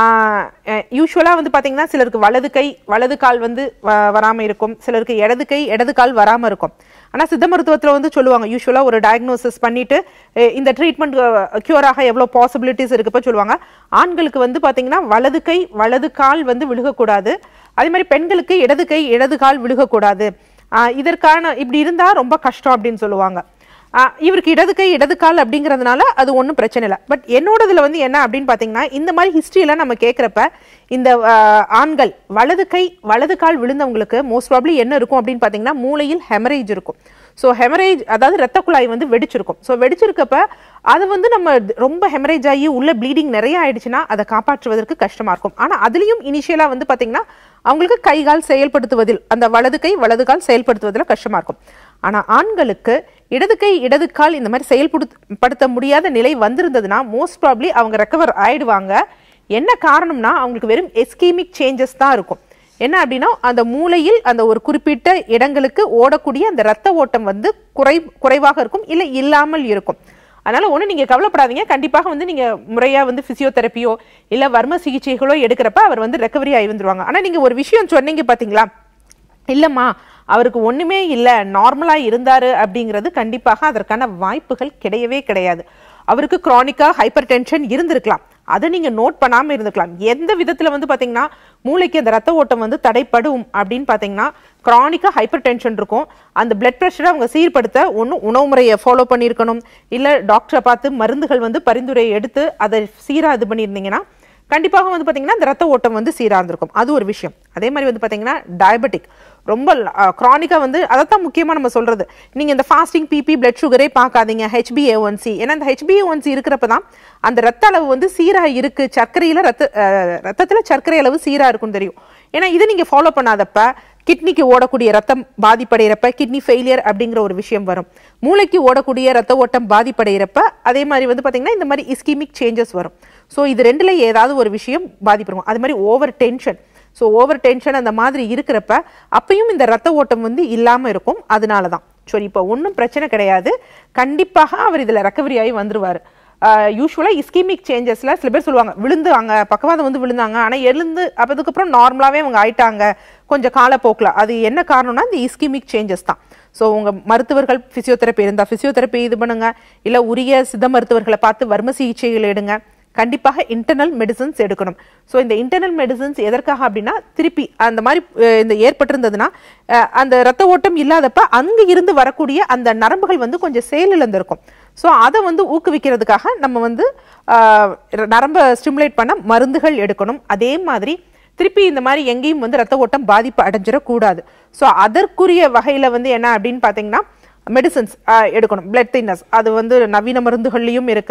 யூஸ்வலாக வந்து பார்த்தீங்கன்னா சிலருக்கு வலது கை வலது கால் வந்து வராமல் இருக்கும் சிலருக்கு இடது கை இடது கால் வராமல் இருக்கும் ஆனால் சித்த மருத்துவத்தில் வந்து சொல்லுவாங்க யூஸ்வலாக ஒரு டயக்னோசிஸ் பண்ணிட்டு அஹ், இந்த ட்ரீட்மெண்ட் க்யூராக எவ்வளோ பாசிபிலிட்டிஸ் இருக்குப்போ சொல்லுவாங்க ஆண்களுக்கு வந்து பார்த்தீங்கன்னா வலது கை வலது கால் வந்து விழுகக்கூடாது அதே மாதிரி பெண்களுக்கு இடது கை இடது கால் விழுகக்கூடாது ஆஹ் இதற்கான இப்படி இருந்தா ரொம்ப கஷ்டம் அப்படின்னு சொல்லுவாங்க ஆஹ் இவருக்கு இடது கை இடது கால் அப்படிங்கிறதுனால அது ஒன்றும் பிரச்சனை இல்லை பட் என்னோடதுல வந்து என்ன அப்படின்னு பார்த்தீங்கன்னா இந்த மாதிரி ஹிஸ்ட்ரியெல்லாம் நம்ம கேட்குறப்ப இந்த ஆஹ், ஆண்கள் வலது கை வலது கால் விழுந்தவங்களுக்கு மோஸ்ட் ப்ராப்ளி என்ன இருக்கும் அப்படின்னு பார்த்தீங்கன்னா மூளையில் ஹெமரேஜ் இருக்கும் ஸோ ஹெமரேஜ் அதாவது ரத்த குழாய் வந்து வெடிச்சிருக்கும் ஸோ வெடிச்சிருக்கப்ப அது வந்து நம்ம ரொம்ப ஹெமரேஜ் ஆகி உள்ள ப்ளீடிங் நிறைய ஆயிடுச்சுன்னா அதை காப்பாற்றுவதற்கு கஷ்டமா இருக்கும் ஆனால் அதுலேயும் இனிஷியலாக வந்து பார்த்தீங்கன்னா அவங்களுக்கு கை கால் செயல்படுத்துவதில் அந்த வலது கை வலது கால் செயல்படுத்துவதில் கஷ்டமா இருக்கும் ஆனா ஆண்களுக்கு இடது கை இடது கால் இந்த மாதிரி செயல்படுத்த முடியாத நிலை வந்திருந்ததுன்னா மோஸ்ட் ப்ராப்ளி அவங்க ரெக்கவர் ஆயிடுவாங்க என்ன காரணம்னா அவங்களுக்கு வெறும் எஸ்கீமிக் சேஞ்சஸ் தான் இருக்கும் என்ன அப்படின்னா அந்த மூளையில் அந்த ஒரு குறிப்பிட்ட இடங்களுக்கு ஓடக்கூடிய அந்த ரத்த ஓட்டம் வந்து குறை குறைவாக இருக்கும் இல்லை இல்லாமல் இருக்கும் அதனால ஒண்ணு நீங்க கவலைப்படாதீங்க கண்டிப்பாக வந்து நீங்க முறையா வந்து பிசியோதெரப்பியோ இல்ல வர்ம சிகிச்சைகளோ எடுக்கிறப்ப அவர் வந்து ரெக்கவரி ஆகி வந்துருவாங்க ஆனா நீங்க ஒரு விஷயம் சொன்னீங்க பாத்தீங்களா இல்லம்மா அவருக்கு ஒண்ணுமே இல்ல நார்மலா இருந்தாரு அப்படிங்கிறது கண்டிப்பாக அதற்கான வாய்ப்புகள் கிடையவே கிடையாது அவருக்கு கிரானிக்கா ஹைப்பர் டென்ஷன் இருந்திருக்கலாம் அதை நீங்க நோட் பண்ணாம இருந்திருக்கலாம் எந்த விதத்துல வந்து பாத்தீங்கன்னா மூளைக்கு அந்த ரத்த ஓட்டம் வந்து தடைப்படும் அப்படின்னு பாத்தீங்கன்னா கிரானிக்கா ஹைப்பர் டென்ஷன் இருக்கும் அந்த பிளட் ப்ரெஷரை அவங்க சீர்படுத்த ஒன்று உணவு முறையை ஃபாலோ பண்ணியிருக்கணும் இல்லை டாக்டரை பார்த்து மருந்துகள் வந்து பரிந்துரை எடுத்து அதை சீராக இது பண்ணியிருந்தீங்கன்னா கண்டிப்பாக வந்து பார்த்தீங்கன்னா இந்த ரத்த ஓட்டம் வந்து சீராக இருந்திருக்கும் அது ஒரு விஷயம் அதே மாதிரி வந்து பார்த்தீங்கன்னா டயபெட்டிக் ரொம்ப க்ரானிக்காக வந்து அதைத்தான் முக்கியமாக நம்ம சொல்கிறது நீங்கள் இந்த ஃபாஸ்டிங் பிபி பிளட் சுகரே பார்க்காதீங்க ஹெச்பிஏஒன்சி ஏன்னா இந்த ஹெச்பிஏஒன்சி இருக்கிறப்ப தான் அந்த ரத்த அளவு வந்து சீராக இருக்குது சர்க்கரையில் ரத்த ரத்தத்தில் சர்க்கரை அளவு சீராக இருக்கும்னு தெரியும் ஏன்னா இது நீங்கள் ஃபாலோ பண்ணாதப்ப கிட்னிக்கு ஓடக்கூடிய ரத்தம் பாதிப்படைகிறப்ப கிட்னி ஃபெயிலியர் அப்படிங்கிற ஒரு விஷயம் வரும் மூளைக்கு ஓடக்கூடிய ரத்த ஓட்டம் பாதிப்படைகிறப்ப அதே மாதிரி வந்து பார்த்தீங்கன்னா இந்த மாதிரி இஸ்கிமிக் சேஞ்சஸ் வரும் ஸோ இது ரெண்டுல ஏதாவது ஒரு விஷயம் பாதிப்பிருக்கும் அது மாதிரி over tension so over tension அந்த மாதிரி இருக்கிறப்ப அப்பயும் இந்த ரத்த ஓட்டம் வந்து இல்லாமல் இருக்கும் அதனால தான் சரி இப்போ ஒன்றும் பிரச்சனை கிடையாது கண்டிப்பாக அவர் இதில் ரெக்கவரி ஆகி வந்துருவார் யூஸ்வலாக இஸ்கிமிக் சேஞ்சஸில் சில பேர் சொல்லுவாங்க விழுந்து அங்கே பக்கவாதம் வந்து விழுந்தாங்க ஆனால் எழுந்து அதுக்கப்புறம் நார்மலாகவே அவங்க ஆயிட்டாங்க கொஞ்சம் காலப்போக்கில் அது என்ன காரணம்னா இந்த இஸ்கிமிக் சேஞ்சஸ் தான் ஸோ உங்கள் மருத்துவர்கள் ஃபிசியோதெரப்பி இருந்தால் ஃபிசியோதெரப்பி இது பண்ணுங்க இல்லை உரிய சித்த மருத்துவர்களை பார்த்து வர்ம சிகிச்சைகள் எடுங்க கண்டிப்பாக இன்டர்னல் மெடிசன்ஸ் எடுக்கணும் ஸோ இந்த இன்டர்னல் மெடிசன்ஸ் எதற்காக அப்படின்னா திருப்பி அந்த மாதிரி அஹ், இந்த ஏற்பட்டிருந்ததுன்னா அஹ், அந்த ரத்த ஓட்டம் இல்லாதப்ப அங்கே இருந்து வரக்கூடிய அந்த நரம்புகள் வந்து கொஞ்சம் செயலிழந்திருக்கும் ஸோ அதை வந்து ஊக்குவிக்கிறதுக்காக நம்ம வந்து ஆஹ், நரம்பை ஸ்டிமுலேட் பண்ண மருந்துகள் எடுக்கணும் அதே மாதிரி திருப்பி இந்த மாதிரி எங்கேயும் வந்து ரத்த ஓட்டம் பாதிப்பு அடைஞ்சிடக்கூடாது ஸோ அதற்குரிய வகையில் வந்து என்ன அப்படின்னு பார்த்தீங்கன்னா மெடிசன்ஸ் எடுக்கணும் பிளட் தின்னஸ் அது வந்து நவீன மருந்துகள்லையும் இருக்கு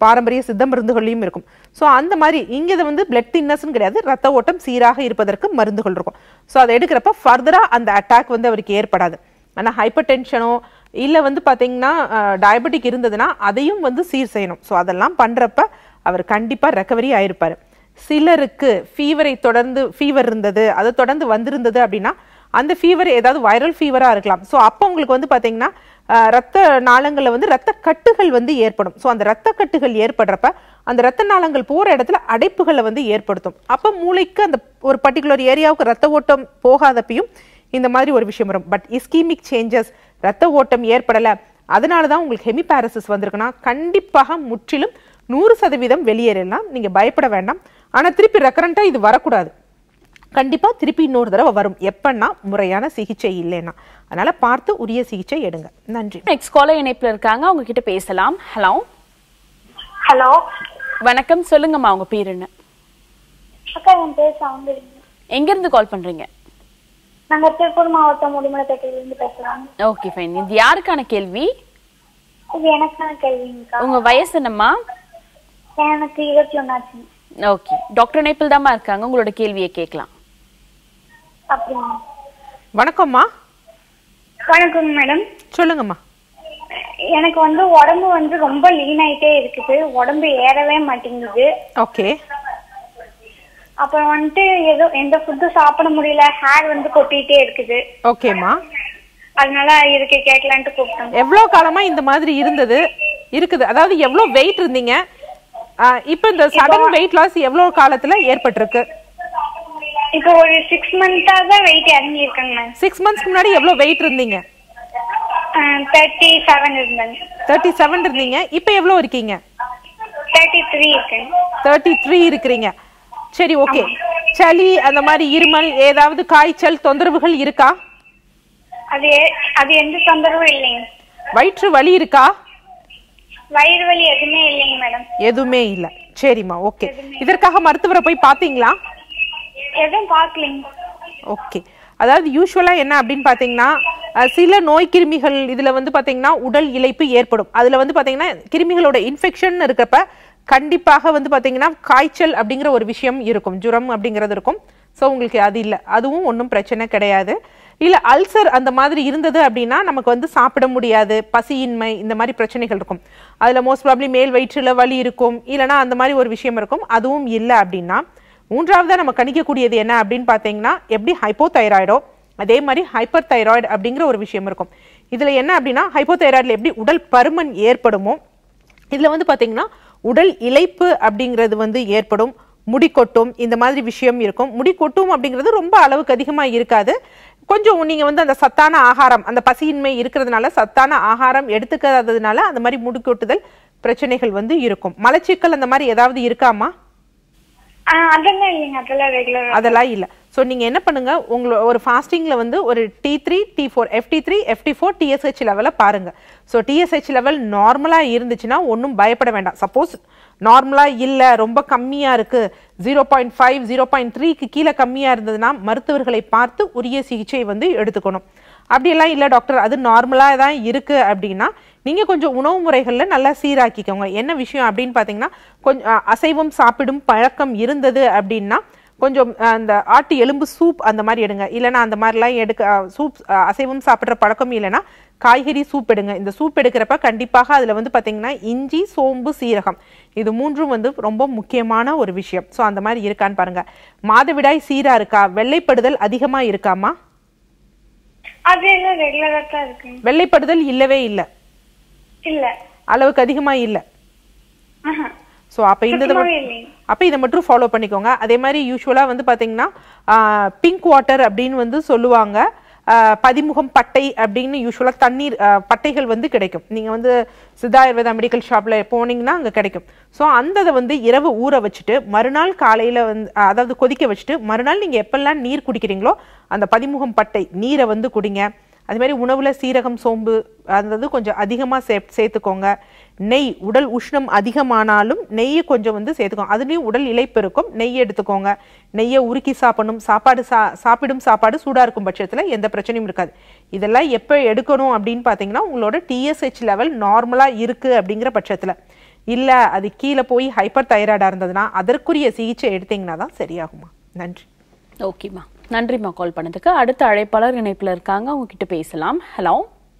பாரம்பரிய சித்த மருந்துகள்லையும் இருக்கும் ஸோ அந்த மாதிரி இங்கே இது வந்து பிளட் தின்னஸ்னு கிடையாது ரத்த ஓட்டம் சீராக இருப்பதற்கு மருந்துகள் இருக்கும் ஸோ அதை எடுக்கிறப்ப ஃபர்தராக அந்த அட்டாக் வந்து அவருக்கு ஏற்படாது ஆனால் ஹைப்பர் டென்ஷனோ இல்லை வந்து பார்த்தீங்கன்னா டயபெட்டிக் இருந்ததுன்னா அதையும் வந்து சீர் செய்யணும் ஸோ அதெல்லாம் பண்ணுறப்ப அவர் கண்டிப்பாக ரெக்கவரி ஆயிருப்பார் சிலருக்கு ஃபீவரை தொடர்ந்து ஃபீவர் இருந்தது அதை தொடர்ந்து வந்திருந்தது அப்படின்னா அந்த ஃபீவர் ஏதாவது வைரல் ஃபீவராக இருக்கலாம் ஸோ அப்போ உங்களுக்கு வந்து பார்த்தீங்கன்னா அஹ், ரத்த நாளங்களில் வந்து ரத்த கட்டுகள் வந்து ஏற்படும் ஸோ அந்த ரத்த கட்டுகள் ஏற்படுறப்ப அந்த ரத்த நாளங்கள் போகிற இடத்துல அடைப்புகளை வந்து ஏற்படுத்தும் அப்போ மூளைக்கு அந்த ஒரு பர்டிகுலர் ஏரியாவுக்கு ரத்த ஓட்டம் போகாதப்பையும் இந்த மாதிரி ஒரு விஷயம் வரும் பட் இஸ்கீமிக் சேஞ்சஸ் ரத்த ஓட்டம் ஏற்படலை அதனால தான் உங்களுக்கு ஹெமிபாரசிஸ் வந்திருக்குன்னா கண்டிப்பாக முற்றிலும் நூறு சதவீதம் வெளியேறலாம் நீங்கள் பயப்பட வேண்டாம் ஆனால் திருப்பி ரெக்கரண்ட்டாக இது வரக்கூடாது கண்டிப்பாக திருப்பி இன்னொரு தடவை வரும் எப்பன்னா முறையான சிகிச்சை இல்லைன்னா அதனால பார்த்து உரிய சிகிச்சை எடுங்க நன்றி நெக்ஸ்ட் காலர் இணைப்புல இருக்காங்க அவங்க கிட்ட பேசலாம் ஹலோ ஹலோ வணக்கம் சொல்லுங்கம்மா உங்க பேர் என்ன அக்கா என் பேர் சவுந்தரிங்க எங்க இருந்து கால் பண்றீங்க நாங்க திருப்பூர் மாவட்டம் முடிமலைப்பேட்டையிலிருந்து பேசுறோம் ஓகே ஃபைன் இது யாருக்கான கேள்வி இது எனக்கான கேள்விங்கக்கா உங்க வயசு என்னம்மா எனக்கு இருபத்தி ஒன்னாச்சுங்க ஓகே டாக்டர் இணைப்பில் தாம்மா இருக்காங்க உங்களோட கேள்வியை கேட்கலாம் அப்படிங்க வணக்கம்மா வணக்கம் மேடம் சொல்லுங்கம்மா எனக்கு வந்து உடம்பு வந்து ரொம்ப லீன் ஆயிட்டே இருக்குது உடம்பு ஏறவே மாட்டேங்குது ஓகே அப்புறம் வந்துட்டு ஏதோ எந்த ஃபுட்டும் சாப்பிட முடியல ஹேர் வந்து கொட்டிட்டே இருக்குது ஓகேம்மா அதனால இதுக்கு கேட்கலான்ட்டு கூப்பிட்டோம் எவ்வளோ காலமா இந்த மாதிரி இருந்தது இருக்குது அதாவது எவ்வளோ வெயிட் இருந்தீங்க இப்போ இந்த சடன் வெயிட் லாஸ் எவ்வளோ காலத்துல ஏற்பட்டிருக்கு இப்போ ஒரு சிக்ஸ் மந்த்தா தான் வெயிட் இறங்கி இருக்கேங்க மேம் சிக்ஸ் மந்த்ஸ்க்கு முன்னாடி எவ்வளோ வெயிட் இருந்தீங்க தேர்ட்டி செவன் இருந்தேங்க தேர்ட்டி செவன் இருந்தீங்க இப்போ எவ்வளோ இருக்கீங்க தேர்ட்டி த்ரீ இருக்கேன் தேர்ட்டி த்ரீ இருக்கிறீங்க சரி ஓகே சளி அந்த மாதிரி இருமல் ஏதாவது காய்ச்சல் தொந்தரவுகள் இருக்கா அது எ- அது எந்த தொந்தரவும் இல்லைங்க வயிற்று வலி இருக்கா வயிறு வலி எதுவுமே இல்லைங்க மேடம் எதுவுமே இல்ல சரிம்மா ஓகே இதற்காக மருத்துவரை போய் பாத்தீங்களா எதுவும் பார்க்கலைங்க ஓகே அதாவது யூஸ்வலா என்ன அப்படின்னு பாத்தீங்கன்னா அஹ், சில நோய் கிருமிகள் இதுல வந்து பாத்தீங்கன்னா உடல் இளைப்பு ஏற்படும் அதுல வந்து பாத்தீங்கன்னா கிருமிகளோட இன்ஃபெக்ஷன் இருக்கப்ப கண்டிப்பாக வந்து பாத்தீங்கன்னா காய்ச்சல் அப்படிங்கிற ஒரு விஷயம் இருக்கும் ஜுரம் அப்படிங்கிறது இருக்கும் ஸோ உங்களுக்கு அது இல்லை அதுவும் ஒன்றும் பிரச்சனை கிடையாது இல்லை அல்சர் அந்த மாதிரி இருந்தது அப்படின்னா நமக்கு வந்து சாப்பிட முடியாது பசியின்மை இந்த மாதிரி பிரச்சனைகள் இருக்கும் அதில் மோஸ்ட் ப்ராப்ளி மேல் வயிற்றில் வலி இருக்கும் இல்லைன்னா அந்த மாதிரி ஒரு விஷயம் இருக்கும் அதுவும் இல்லை அப்படின்னா மூன்றாவதா நம்ம கணிக்கக்கூடியது என்ன அப்படின்னு பார்த்தீங்கன்னா எப்படி ஹைப்போதைராய்டோ அதே மாதிரி ஹைப்பர் தைராய்டு அப்படிங்கிற ஒரு விஷயம் இருக்கும் இதில் என்ன அப்படின்னா ஹைப்போதைராய்டில் எப்படி உடல் பருமன் ஏற்படுமோ இதில் வந்து பார்த்தீங்கன்னா உடல் இளைப்பு அப்படிங்கிறது வந்து ஏற்படும் முடி கொட்டும் இந்த மாதிரி விஷயம் இருக்கும் முடி கொட்டும் அப்படிங்கிறது ரொம்ப அளவுக்கு அதிகமாக இருக்காது கொஞ்சம் நீங்கள் வந்து அந்த சத்தான ஆகாரம் அந்த பசியின்மை இருக்கிறதுனால சத்தான ஆகாரம் எடுத்துக்காததுனால அந்த மாதிரி முடி கொட்டுதல் பிரச்சனைகள் வந்து இருக்கும் மலச்சிக்கல் அந்த மாதிரி ஏதாவது இருக்காமா ஆஹ் அதெல்லாம் இல்லைங்க அதெல்லாம் ரெகுலர் அதெல்லாம் இல்லை ஸோ நீங்கள் என்ன பண்ணுங்க உங்களோட ஒரு ஃபாஸ்டிங்கில் வந்து ஒரு T three T four FT three FT four TSH லெவலை பாருங்கள் ஸோ டிஎஸ்ஹெச் லெவல் நார்மலாக இருந்துச்சுன்னா ஒன்றும் பயப்பட வேண்டாம் சப்போஸ் நார்மலாக இல்லை ரொம்ப கம்மியாக இருக்குது zero point five zero point த்ரீக்கு கீழே கம்மியாக இருந்ததுன்னா மருத்துவர்களை பார்த்து உரிய சிகிச்சை வந்து எடுத்துக்கணும் அப்படியெல்லாம் இல்லை டாக்டர் அது நார்மலாக தான் இருக்குது அப்படின்னா நீங்கள் கொஞ்சம் உணவு முறைகளில் நல்லா சீராக்கிக்கோங்க என்ன விஷயம் அப்படின்னு பார்த்தீங்கன்னா கொஞ்சம் அசைவம் சாப்பிடும் பழக்கம் இருந்தது அப்படின்னா கொஞ்சம் அஹ், அந்த ஆட்டு எலும்பு சூப் அந்த மாதிரி எடுங்க இல்லைன்னா அந்த மாதிரிலாம் எடுக்க சூப் அசைவம் சாப்பிட்ற பழக்கம் இல்லைன்னா காய்கறி சூப் எடுங்க இந்த சூப் எடுக்கிறப்ப கண்டிப்பாக அதில் வந்து பார்த்தீங்கன்னா இஞ்சி சோம்பு சீரகம் இது மூன்றும் வந்து ரொம்ப முக்கியமான ஒரு விஷயம் ஸோ அந்த மாதிரி இருக்கான்னு பாருங்க மாதவிடாய் சீரா இருக்கா வெள்ளைப்படுதல் அதிகமாக இருக்காமா அது எல்லாம் ரெகுலரா தான் இருக்குங்க வெள்ளைப்படுதல் இல்லவே இல்லை இல்ல அளவுக்கு அதிகமாக இல்லை ஆஹா. ஸோ அப்போ இந்த இதை சுத்தமாவே இல்லைங்க அப்போ இதை மட்டும் ஃபாலோ பண்ணிக்கோங்க அதே மாதிரி யூஸ்வலாக வந்து பார்த்தீங்கன்னா பிங்க் வாட்டர் அப்படின்னு வந்து சொல்லுவாங்க ஆஹ், பதிமுகம் பட்டை அப்படின்னு யூஸ்வலாக தண்ணீர் ஆஹ், பட்டைகள் வந்து கிடைக்கும் நீங்கள் வந்து சித்தா ஆயுர்வேதா மெடிக்கல் ஷாப்பில் போனீங்கன்னா அங்கே கிடைக்கும் ஸோ அந்த இதை வந்து இரவு ஊற வச்சுட்டு மறுநாள் காலையில் வந்து ஆஹ், அதாவது கொதிக்க வச்சுட்டு மறுநாள் நீங்கள் எப்பெல்லாம் நீர் குடிக்கிறீங்களோ அந்த பதிமுகம் பட்டை நீரை வந்து குடிங்க அது மாதிரி உணவுல சீரகம் சோம்பு அந்த இது கொஞ்சம் அதிகமா சே சேர்த்துக்கோங்க நெய் உடல் உஷ்ணம் அதிகமானாலும் நெய்யை கொஞ்சம் வந்து சேர்த்துக்கோங்க அதுலேயும் உடல் இளைப்பு இருக்கும் நெய் எடுத்துக்கோங்க நெய்யை உருக்கி சாப்பிடணும் சாப்பாடு சா சாப்பிடும் சாப்பாடு சூடா இருக்கும் பட்சத்துல எந்த பிரச்சனையும் இருக்காது இதெல்லாம் எப்போ எடுக்கணும் அப்படின்னு பார்த்தீங்கன்னா உங்களோட டிஎஸ்ஹெச் லெவல் நார்மலா இருக்கு அப்படிங்கிற பட்சத்துல இல்ல அது கீழே போய் ஹைப்பர் தைராய்டா இருந்ததுன்னா அதற்குரிய சிகிச்சை எடுத்தீங்கன்னா தான் சரியாகுமா நன்றி ஓகேம்மா நன்றிம்மா கால் பண்ணதுக்கு அடுத்த அழைப்பாளர் இணைப்புல இருக்காங்க அவங்க கிட்ட பேசலாம் ஹலோ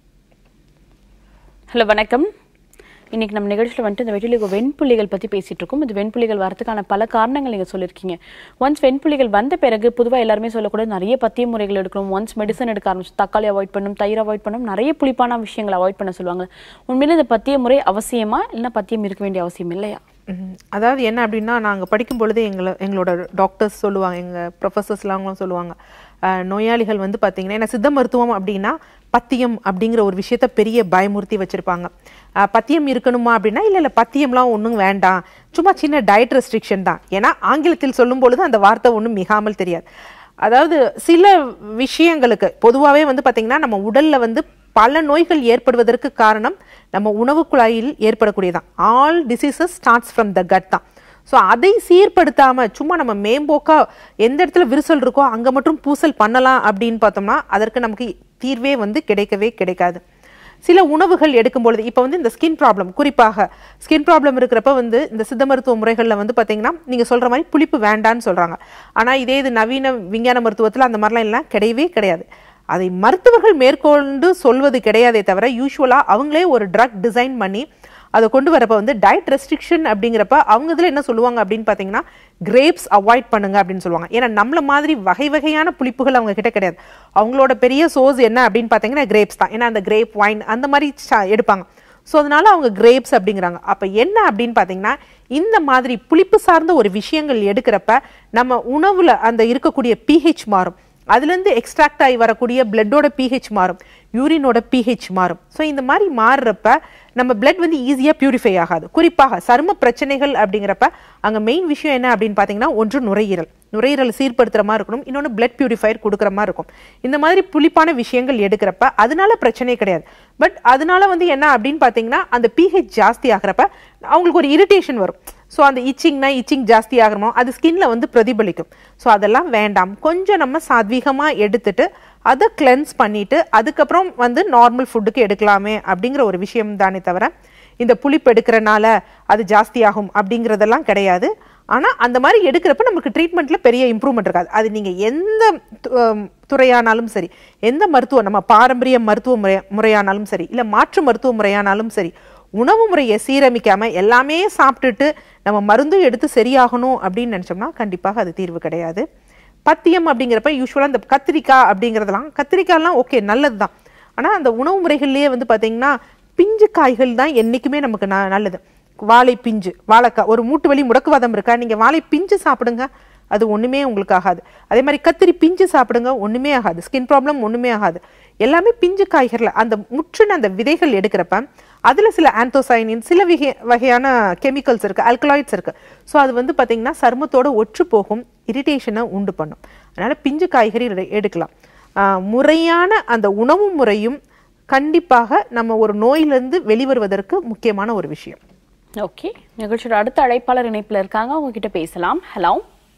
ஹலோ வணக்கம் இன்னைக்கு நம்ம நிகழ்ச்சியில் வந்துட்டு இந்த வெற்றிலிகோ வெண்புள்ளிகள் பற்றி பேசிட்டு இருக்கோம் இந்த வெண்புள்ளிகள் வரதுக்கான பல காரணங்கள் நீங்கள் சொல்லியிருக்கீங்க ஒன்ஸ் வெண்புள்ளிகள் வந்த பிறகு பொதுவாக எல்லாருமே சொல்லக்கூட நிறைய பத்திய முறைகள் எடுக்கணும் ஒன்ஸ் மெடிசன் எடுக்க ஆரம்பிச்சு தக்காளி அவாய்ட் பண்ணணும் தயிர் அவாய்ட் பண்ணணும் நிறைய புளிப்பான விஷயங்களை அவாய்ட் பண்ண சொல்லுவாங்க உண்மையிலே இந்த பத்திய முறை அவசியமா இல்லைன்னா பத்தியம் இருக்க வேண்டிய அவசியம் இல்லையா ம்ஹும். அதாவது என்ன அப்படின்னா நாங்கள் படிக்கும் பொழுது எங்களை எங்களோட டாக்டர்ஸ் சொல்லுவாங்க எங்கள் ப்ரொஃபஸர்ஸ்லாம் சொல்லுவாங்க அஹ், நோயாளிகள் வந்து பார்த்தீங்கன்னா ஏன்னா சித்த மருத்துவம் அப்படின்னா பத்தியம் அப்படிங்கிற ஒரு விஷயத்த பெரிய பயமுறுத்தி வச்சுருப்பாங்க பத்தியம் இருக்கணுமா அப்படின்னா இல்லை இல்லை பத்தியம்லாம் ஒன்றும் வேண்டாம் சும்மா சின்ன டயட் ரெஸ்ட்ரிக்ஷன் தான் ஏன்னா ஆங்கிலத்தில் சொல்லும் பொழுது அந்த வார்த்தை ஒன்றும் மிகாமல் தெரியாது அதாவது சில விஷயங்களுக்கு பொதுவாகவே வந்து பார்த்தீங்கன்னா நம்ம உடல்ல வந்து பல நோய்கள் ஏற்படுவதற்கு காரணம் நம்ம உணவு குழாயில் ஏற்படக்கூடியதான் all diseases starts from the gut தான் ஸோ அதை சீர்படுத்தாம சும்மா நம்ம மேம்போக்கா எந்த இடத்துல விரிசல் இருக்கோ அங்க மட்டும் பூசல் பண்ணலாம் அப்படின்னு பார்த்தோம்னா அதற்கு நமக்கு தீர்வே வந்து கிடைக்கவே கிடைக்காது சில உணவுகள் எடுக்கும் பொழுது இப்போ வந்து இந்த ஸ்கின் ப்ராப்ளம் குறிப்பாக ஸ்கின் ப்ராப்ளம் இருக்கிறப்ப வந்து இந்த சித்த மருத்துவ முறைகளில் வந்து பார்த்தீங்கன்னா நீங்கள் சொல்கிற மாதிரி புளிப்பு வேண்டான்னு சொல்கிறாங்க ஆனால் இதே இது நவீன விஞ்ஞான மருத்துவத்தில் அந்த மாதிரிலாம் எல்லாம் கிடையவே கிடையாது அதை மருத்துவர்கள் மேற்கொண்டு சொல்வது கிடையாதே தவிர யூஸ்வலாக அவங்களே ஒரு ட்ரக் டிசைன் பண்ணி அதை கொண்டு வரப்ப வந்து டயட் ரெஸ்ட்ரிக்ஷன் அப்படிங்கிறப்ப அவங்க இதில் என்ன சொல்லுவாங்க அப்படின்னு பார்த்தீங்கன்னா கிரேப்ஸ் அவாய்ட் பண்ணுங்க அப்படின்னு சொல்லுவாங்க ஏன்னா நம்மள மாதிரி வகை வகையான புளிப்புகள் அவங்க கிட்ட கிடையாது அவங்களோட பெரிய சோர்ஸ் என்ன அப்படின்னு பார்த்தீங்கன்னா கிரேப்ஸ் தான் ஏன்னா அந்த கிரேப் வைன் அந்த மாதிரி ச- எடுப்பாங்க ஸோ அதனால அவங்க கிரேப்ஸ் அப்படிங்கிறாங்க அப்போ என்ன அப்படின்னு பார்த்தீங்கன்னா இந்த மாதிரி புளிப்பு சார்ந்த ஒரு விஷயங்கள் எடுக்கிறப்ப நம்ம உணவுல அந்த இருக்கக்கூடிய பிஹெச் மாறும் அதுலேருந்து எக்ஸ்ட்ராக்ட் ஆகி வரக்கூடிய பிளட்டோட பிஹெச் மாறும் யூரினோட பிஹெச் மாறும் ஸோ இந்த மாதிரி மாறுறப்ப நம்ம பிளட் வந்து ஈஸியாக பியூரிஃபை ஆகாது குறிப்பாக சரும பிரச்சனைகள் அப்படிங்கிறப்ப அங்கே மெயின் விஷயம் என்ன அப்படின்னு பார்த்தீங்கன்னா ஒன்று நுரையீரல் நுரையீரல் சீர்படுத்துற மாதிரி இருக்கணும் இன்னொன்று பிளட் பியூரிஃபையர் கொடுக்குற மாதிரி இருக்கும் இந்த மாதிரி புளிப்பான விஷயங்கள் எடுக்கிறப்ப அதனால பிரச்சனை கிடையாது பட் அதனால வந்து என்ன அப்படின்னு பார்த்தீங்கன்னா அந்த பிஹெச் ஜாஸ்தி ஆகிறப்ப அவங்களுக்கு ஒரு இரிட்டேஷன் வரும் ஸோ அந்த இச்சிங்னா இச்சிங் ஜாஸ்தி ஆகிறமோ அது ஸ்கின்ல வந்து பிரதிபலிக்கும் ஸோ அதெல்லாம் வேண்டாம் கொஞ்சம் நம்ம சாத்வீகமாக எடுத்துட்டு அதை கிளென்ஸ் பண்ணிட்டு அதுக்கப்புறம் வந்து நார்மல் ஃபுட்டுக்கு எடுக்கலாமே அப்படிங்கிற ஒரு விஷயம் தானே தவிர இந்த புளிப்பு எடுக்கிறனால அது ஜாஸ்தி ஆகும் அப்படிங்கிறதெல்லாம் கிடையாது ஆனால் அந்த மாதிரி எடுக்கிறப்ப நமக்கு ட்ரீட்மெண்ட்ல பெரிய இம்ப்ரூவ்மெண்ட் இருக்காது அது நீங்கள் எந்த து- அம், துறையானாலும் சரி எந்த மருத்துவம் நம்ம பாரம்பரிய மருத்துவ முறை முறையானாலும் சரி இல்லை மாற்று மருத்துவ முறையானாலும் சரி உணவு முறையை சீரமைக்காம எல்லாமே சாப்பிட்டுட்டு நம்ம மருந்தும் எடுத்து சரியாகணும் அப்படின்னு நினச்சோம்னா கண்டிப்பாக அது தீர்வு கிடையாது பத்தியம் அப்படிங்கிறப்ப யூஸ்வலாக இந்த கத்திரிக்காய் அப்படிங்கிறதெல்லாம் கத்திரிக்காய்லாம் ஓகே நல்லது தான் ஆனால் அந்த உணவு முறைகள்லேயே வந்து பார்த்தீங்கன்னா பிஞ்சு காய்கள் தான் என்றைக்குமே நமக்கு ந நல்லது வாழை பிஞ்சு வாழைக்காய் ஒரு மூட்டு வலி முடக்குவாதம் இருக்கா நீங்கள் வாழை பிஞ்சு சாப்பிடுங்க அது ஒன்றுமே உங்களுக்கு ஆகாது அதே மாதிரி கத்திரி பிஞ்சு சாப்பிடுங்க ஒன்றுமே ஆகாது ஸ்கின் ப்ராப்ளம் ஒன்றுமே ஆகாது எல்லாமே பிஞ்சு காய்கறில் அந்த முற்றுன அந்த விதைகள் எடுக்கிறப்ப அதில் சில ஆந்தோசைனின் சில வகை வகையான கெமிக்கல்ஸ் இருக்குது ஆல்கலாய்ட்ஸ் இருக்குது ஸோ அது வந்து பார்த்திங்கன்னா சருமத்தோட ஒற்று போகும் இரிட்டேஷனை உண்டு பண்ணும் அதனால் பிஞ்சு காய்கறி எடு- எடுக்கலாம் ஆஹ் முறையான அந்த உணவு முறையும் கண்டிப்பாக நம்ம ஒரு நோயிலிருந்து வெளிவருவதற்கு முக்கியமான ஒரு விஷயம் ஓகே நிகழ்ச்சியோட அடுத்த அழைப்பாளர் இணைப்புல இருக்காங்க அவங்க கிட்ட பேசலாம் ஹலோ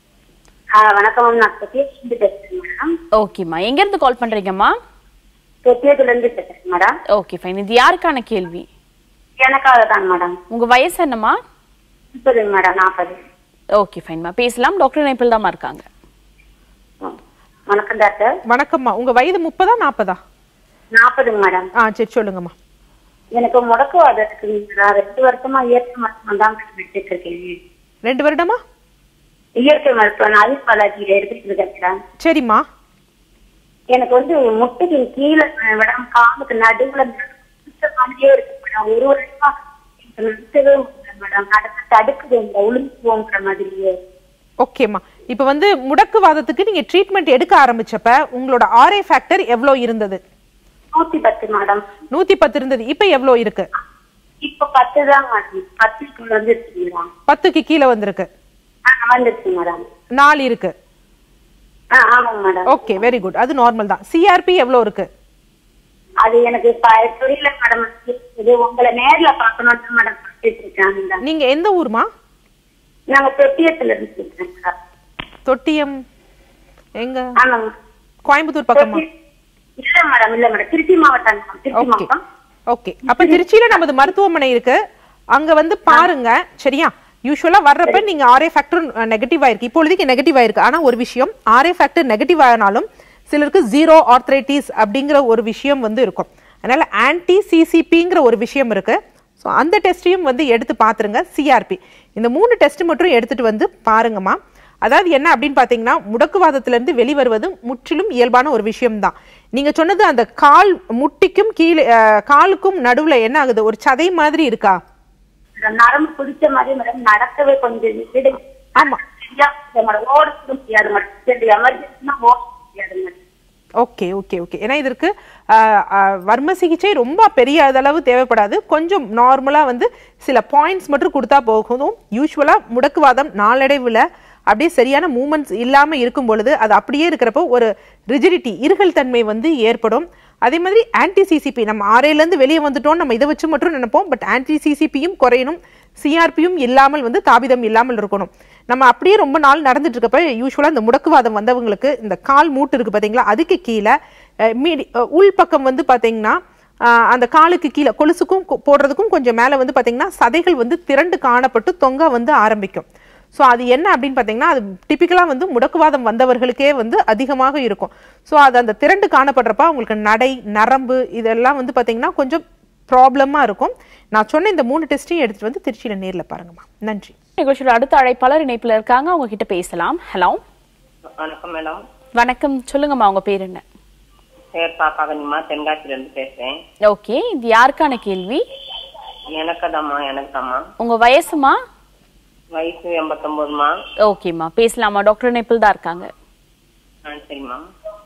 ஆ, வணக்கம் மேம் நான் தொட்டியத்துல பேசுறேன் மேடம் ஓகேம்மா எங்க இருந்து கால் பண்றீங்கம்மா தொட்டியத்துல இருந்து பேசுறேன் மேடம் ஓகே ஃபைன் இது யாருக்கான கேள்வி எனக்காக தான் மேடம் உங்க வயசு என்னம்மா முப்பதுங்க மேடம் நாற்பது ஓகே ஃபைன்மா பேசலாம் டாக்டர் இணைப்பில் தாம்மா இருக்காங்க ம். வணக்கம் டாக்டர் வணக்கம்மா உங்க வயது முப்பதா நாற்பதா நாற்பதுங்க மேடம் ஆ சரி சொல்லுங்கம்மா எனக்கு முடக்குவாதம் இருக்குங்க மேடம் ரெண்டு வருஷமா இயற்கை மருத்துவம் தான் மேடம் எடுத்துட்டு இருக்கேன் ரெண்டு வருடமா இயற்கை மருத்துவம் ஆயுஷ் பாலாஜியில எடுத்துட்டு இருக்கேன் மேடம் சரிம்மா எனக்கு வந்து முட்டைக்கு கீழே மேடம் காலுக்கு நடுவுல பிடிச்ச மாதிரியே இருக்கு மேடம் ஒரு வருஷமா எனக்கு நிறுத்தவே முடியல மேடம் நடக்க தடுக்குது இந்த உளுந்துவோங்கிற மாதிரியே ஓகேம்மா இப்போ வந்து முடக்குவாதத்துக்கு நீங்க ட்ரீட்மெண்ட் எடுக்க ஆரம்பிச்சப்ப உங்களோட ஆர்ஏ ஃபேக்டர் எவ்வளோ இருந்தது நூத்தி பத்து மேடம் நூத்தி பத்து இருந்தது இப்போ எவ்வளோ இருக்கு இப்ப பத்து தான் மேடம் பத்துக்கு வந்துருச்சு மேடம் பத்துக்கு கீழே வந்திருக்கு ஆ வந்துருச்சு மேடம் நாலு இருக்கு ஆ ஆமாங்க மேடம் ஓகே வெரி குட் அது நார்மல் தான் சிஆர்பி எவ்வளோ இருக்கு அது எனக்கு ப- புரியல மேடம் இது உங்களை நேர்ல பாக்கணும்னு மேடம் பேசிட்டு இருக்காங்க நீங்க எந்த ஊர்மா நாங்க தொட்டியத்துல இருந்து பேசுறேன் மேடம் தொட்டியம் எங்க ஆமாங்க கோயம்புத்தூர் பக்கமா தொட்டி- இல்ல மேடம் இல்ல மேடம் திருச்சி மாவட்டம் மேடம் திருச்சி ஓகே மாவட்டம் ஓகே அப்ப திருச்சியில நமது மருத்துவமனை இருக்கு அங்க வந்து பாருங்க சரியா யூஸ்வலா வர்றப்ப நீங்க ஆர்ஏ ஃபேக்டர் நெகட்டிவ் ஆயிருக்கு இப்பொழுதுக்கு நெகட்டிவ் ஆயிருக்கு ஆனா ஒரு விஷயம் ஆர்ஏ ஃபேக்டர் நெகட்டிவ் ஆனாலும் சிலருக்கு ஜீரோ ஆர்த்ரைட்டிஸ் அப்படிங்கிற ஒரு விஷயம் வந்து இருக்கும் அதனால ஆன்டி சிசிபிங்கிற ஒரு விஷயம் இருக்கு ஸோ அந்த டெஸ்ட்டையும் வந்து எடுத்து பார்த்துருங்க சிஆர்பி இந்த மூணு டெஸ்ட் மட்டும் எடுத்துட்டு வந்து பாருங்கம்மா அதாவது என்ன அப்படின்னு பார்த்தீங்கன்னா முடக்குவாதத்திலிருந்து வெளிவருவது முற்றிலும் இயல்பான ஒரு விஷயம்தான் நீங்க சொன்னது அந்த கால் முட்டிக்கும் கீழே அஹ், காலுக்கும் நடுவுல என்ன ஆகுது ஒரு சதை மாதிரி இருக்கா மேடம், நரம்பு பிடிச்ச மாதிரி மேடம் நடக்கவே கொஞ்சம் விடு ஆமா. சரியா மேடம் ஓட கூட முடியாது மேடம் சரி எமர்ஜென்சினா ஓட முடியாது மேடம் ஓகே ஓகே ஓகே ஏன்னா இதற்கு அஹ், அஹ், வர்ம சிகிச்சை ரொம்ப பெரிய அளவு தேவைப்படாது கொஞ்சம் நார்மலாக வந்து சில பாயிண்ட்ஸ் மட்டும் கொடுத்தா போதும் யூஸ்வலாக முடக்குவாதம் நாளடைவில் அப்படியே சரியான மூமெண்ட்ஸ் இல்லாமல் இருக்கும் பொழுது அது அப்படியே இருக்கிறப்போ ஒரு ரிஜிடிட்டி இருகல் தன்மை வந்து ஏற்படும் அதே மாதிரி ஆன்டி சிசிபி நம்ம ஆரையிலேருந்து வெளியே வந்துட்டோம் நம்ம இதை வச்சு மட்டும் நினைப்போம் பட் ஆன்டி சிசிபியும் குறையணும் சிஆர்பியும் இல்லாமல் வந்து தாபிதம் இல்லாமல் இருக்கணும் நம்ம அப்படியே ரொம்ப நாள் நடந்துட்டு இருக்கப்ப யூஸ்வலாக இந்த முடக்குவாதம் வந்தவங்களுக்கு இந்த கால் மூட்டு இருக்கு பார்த்தீங்களா அதுக்கு கீழே அஹ், மீடி அஹ், உள் பக்கம் வந்து பார்த்தீங்கன்னா ஆஹ், அந்த காலுக்கு கீழே கொலுசுக்கும் கொ- போடுறதுக்கும் கொஞ்சம் மேலே வந்து பார்த்தீங்கன்னா சதைகள் வந்து திரண்டு காணப்பட்டு தொங்க வந்து ஆரம்பிக்கும் ஸோ அது என்ன அப்படின்னு பார்த்தீங்கன்னா அது டிப்பிக்கலாக வந்து முடக்குவாதம் வந்தவர்களுக்கே வந்து அதிகமாக இருக்கும் ஸோ அது அந்த திரண்டு காணப்படுறப்ப அவங்களுக்கு நடை நரம்பு இதெல்லாம் வந்து பார்த்தீங்கன்னா கொஞ்சம் ப்ராப்ளமாக இருக்கும் நான் சொன்ன இந்த மூணு டெஸ்ட்டையும் எடுத்துகிட்டு வந்து திருச்சியில் நேரில் பாருங்கம்மா நன்றி நிகழ்ச்சியோட அடுத்த அழைப்பாளர் இணைப்புல இருக்காங்க அவங்க கிட்ட பேசலாம் ஹலோ வணக்கம் மேடம் வணக்கம் சொல்லுங்கம்மா உங்க பேர் என்ன பேர் பாப்பாகனிமா தென்காசில இருந்து பேசுறேன் ஓகே இது யாருக்கான கேள்வி எனக்கு தாம்மா எனக்கு தாம்மா உங்க வயசுமா வயசு எண்பத்தொன்பதுமா ஓகேம்மா பேசலாமா டாக்டர் இணைப்பில் தான் இருக்காங்க ஆ சரிம்மா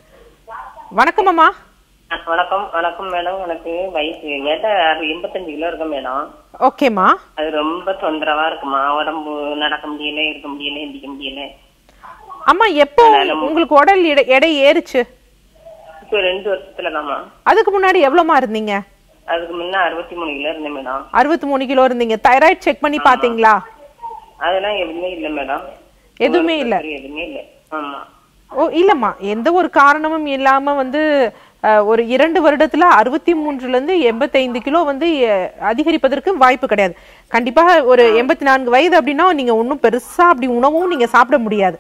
வணக்கம் அம்மா ஆ, வணக்கம் வணக்கம் மேடம் எனக்கு வயசு எடை அறு- எண்பத்தஞ்சு கிலோ இருக்கும் மேடம் ஓகேம்மா அது ரொம்ப தொந்தரவா இருக்குமா உடம்பு நடக்க முடியல இருக்க முடியல எந்திக்க முடியல அம்மா எப்போ உங்களுக்கு உடல் எடை எடை ஏறுச்சு இப்போ ரெண்டு வருஷத்துல தாம்மா அதுக்கு முன்னாடி எவ்வளோமா இருந்தீங்க அதுக்கு முன்ன அறுபத்தி மூணு கிலோ இருந்தேன் மேடம் அறுபத்தி மூணு கிலோ இருந்தீங்க தைராய்டு செக் பண்ணி பாத்தீங்களா அதெல்லாம் எதுவுமே இல்ல மேடம் எதுவுமே இல்ல எதுவுமே இல்ல ஆமா ஓ இல்லம்மா எந்த ஒரு காரணமும் இல்லாம வந்து அஹ், ஒரு இரண்டு வருடத்துல அறுபத்தி மூன்றுல இருந்து எண்பத்தைந்து கிலோ வந்து அஹ், அதிகரிப்பதற்கு வாய்ப்பு கிடையாது கண்டிப்பாக ஒரு எண்பத்தி நான்கு வயது அப்படின்னா நீங்க ஒன்றும் பெருசா அப்படி உணவும் நீங்க சாப்பிட முடியாது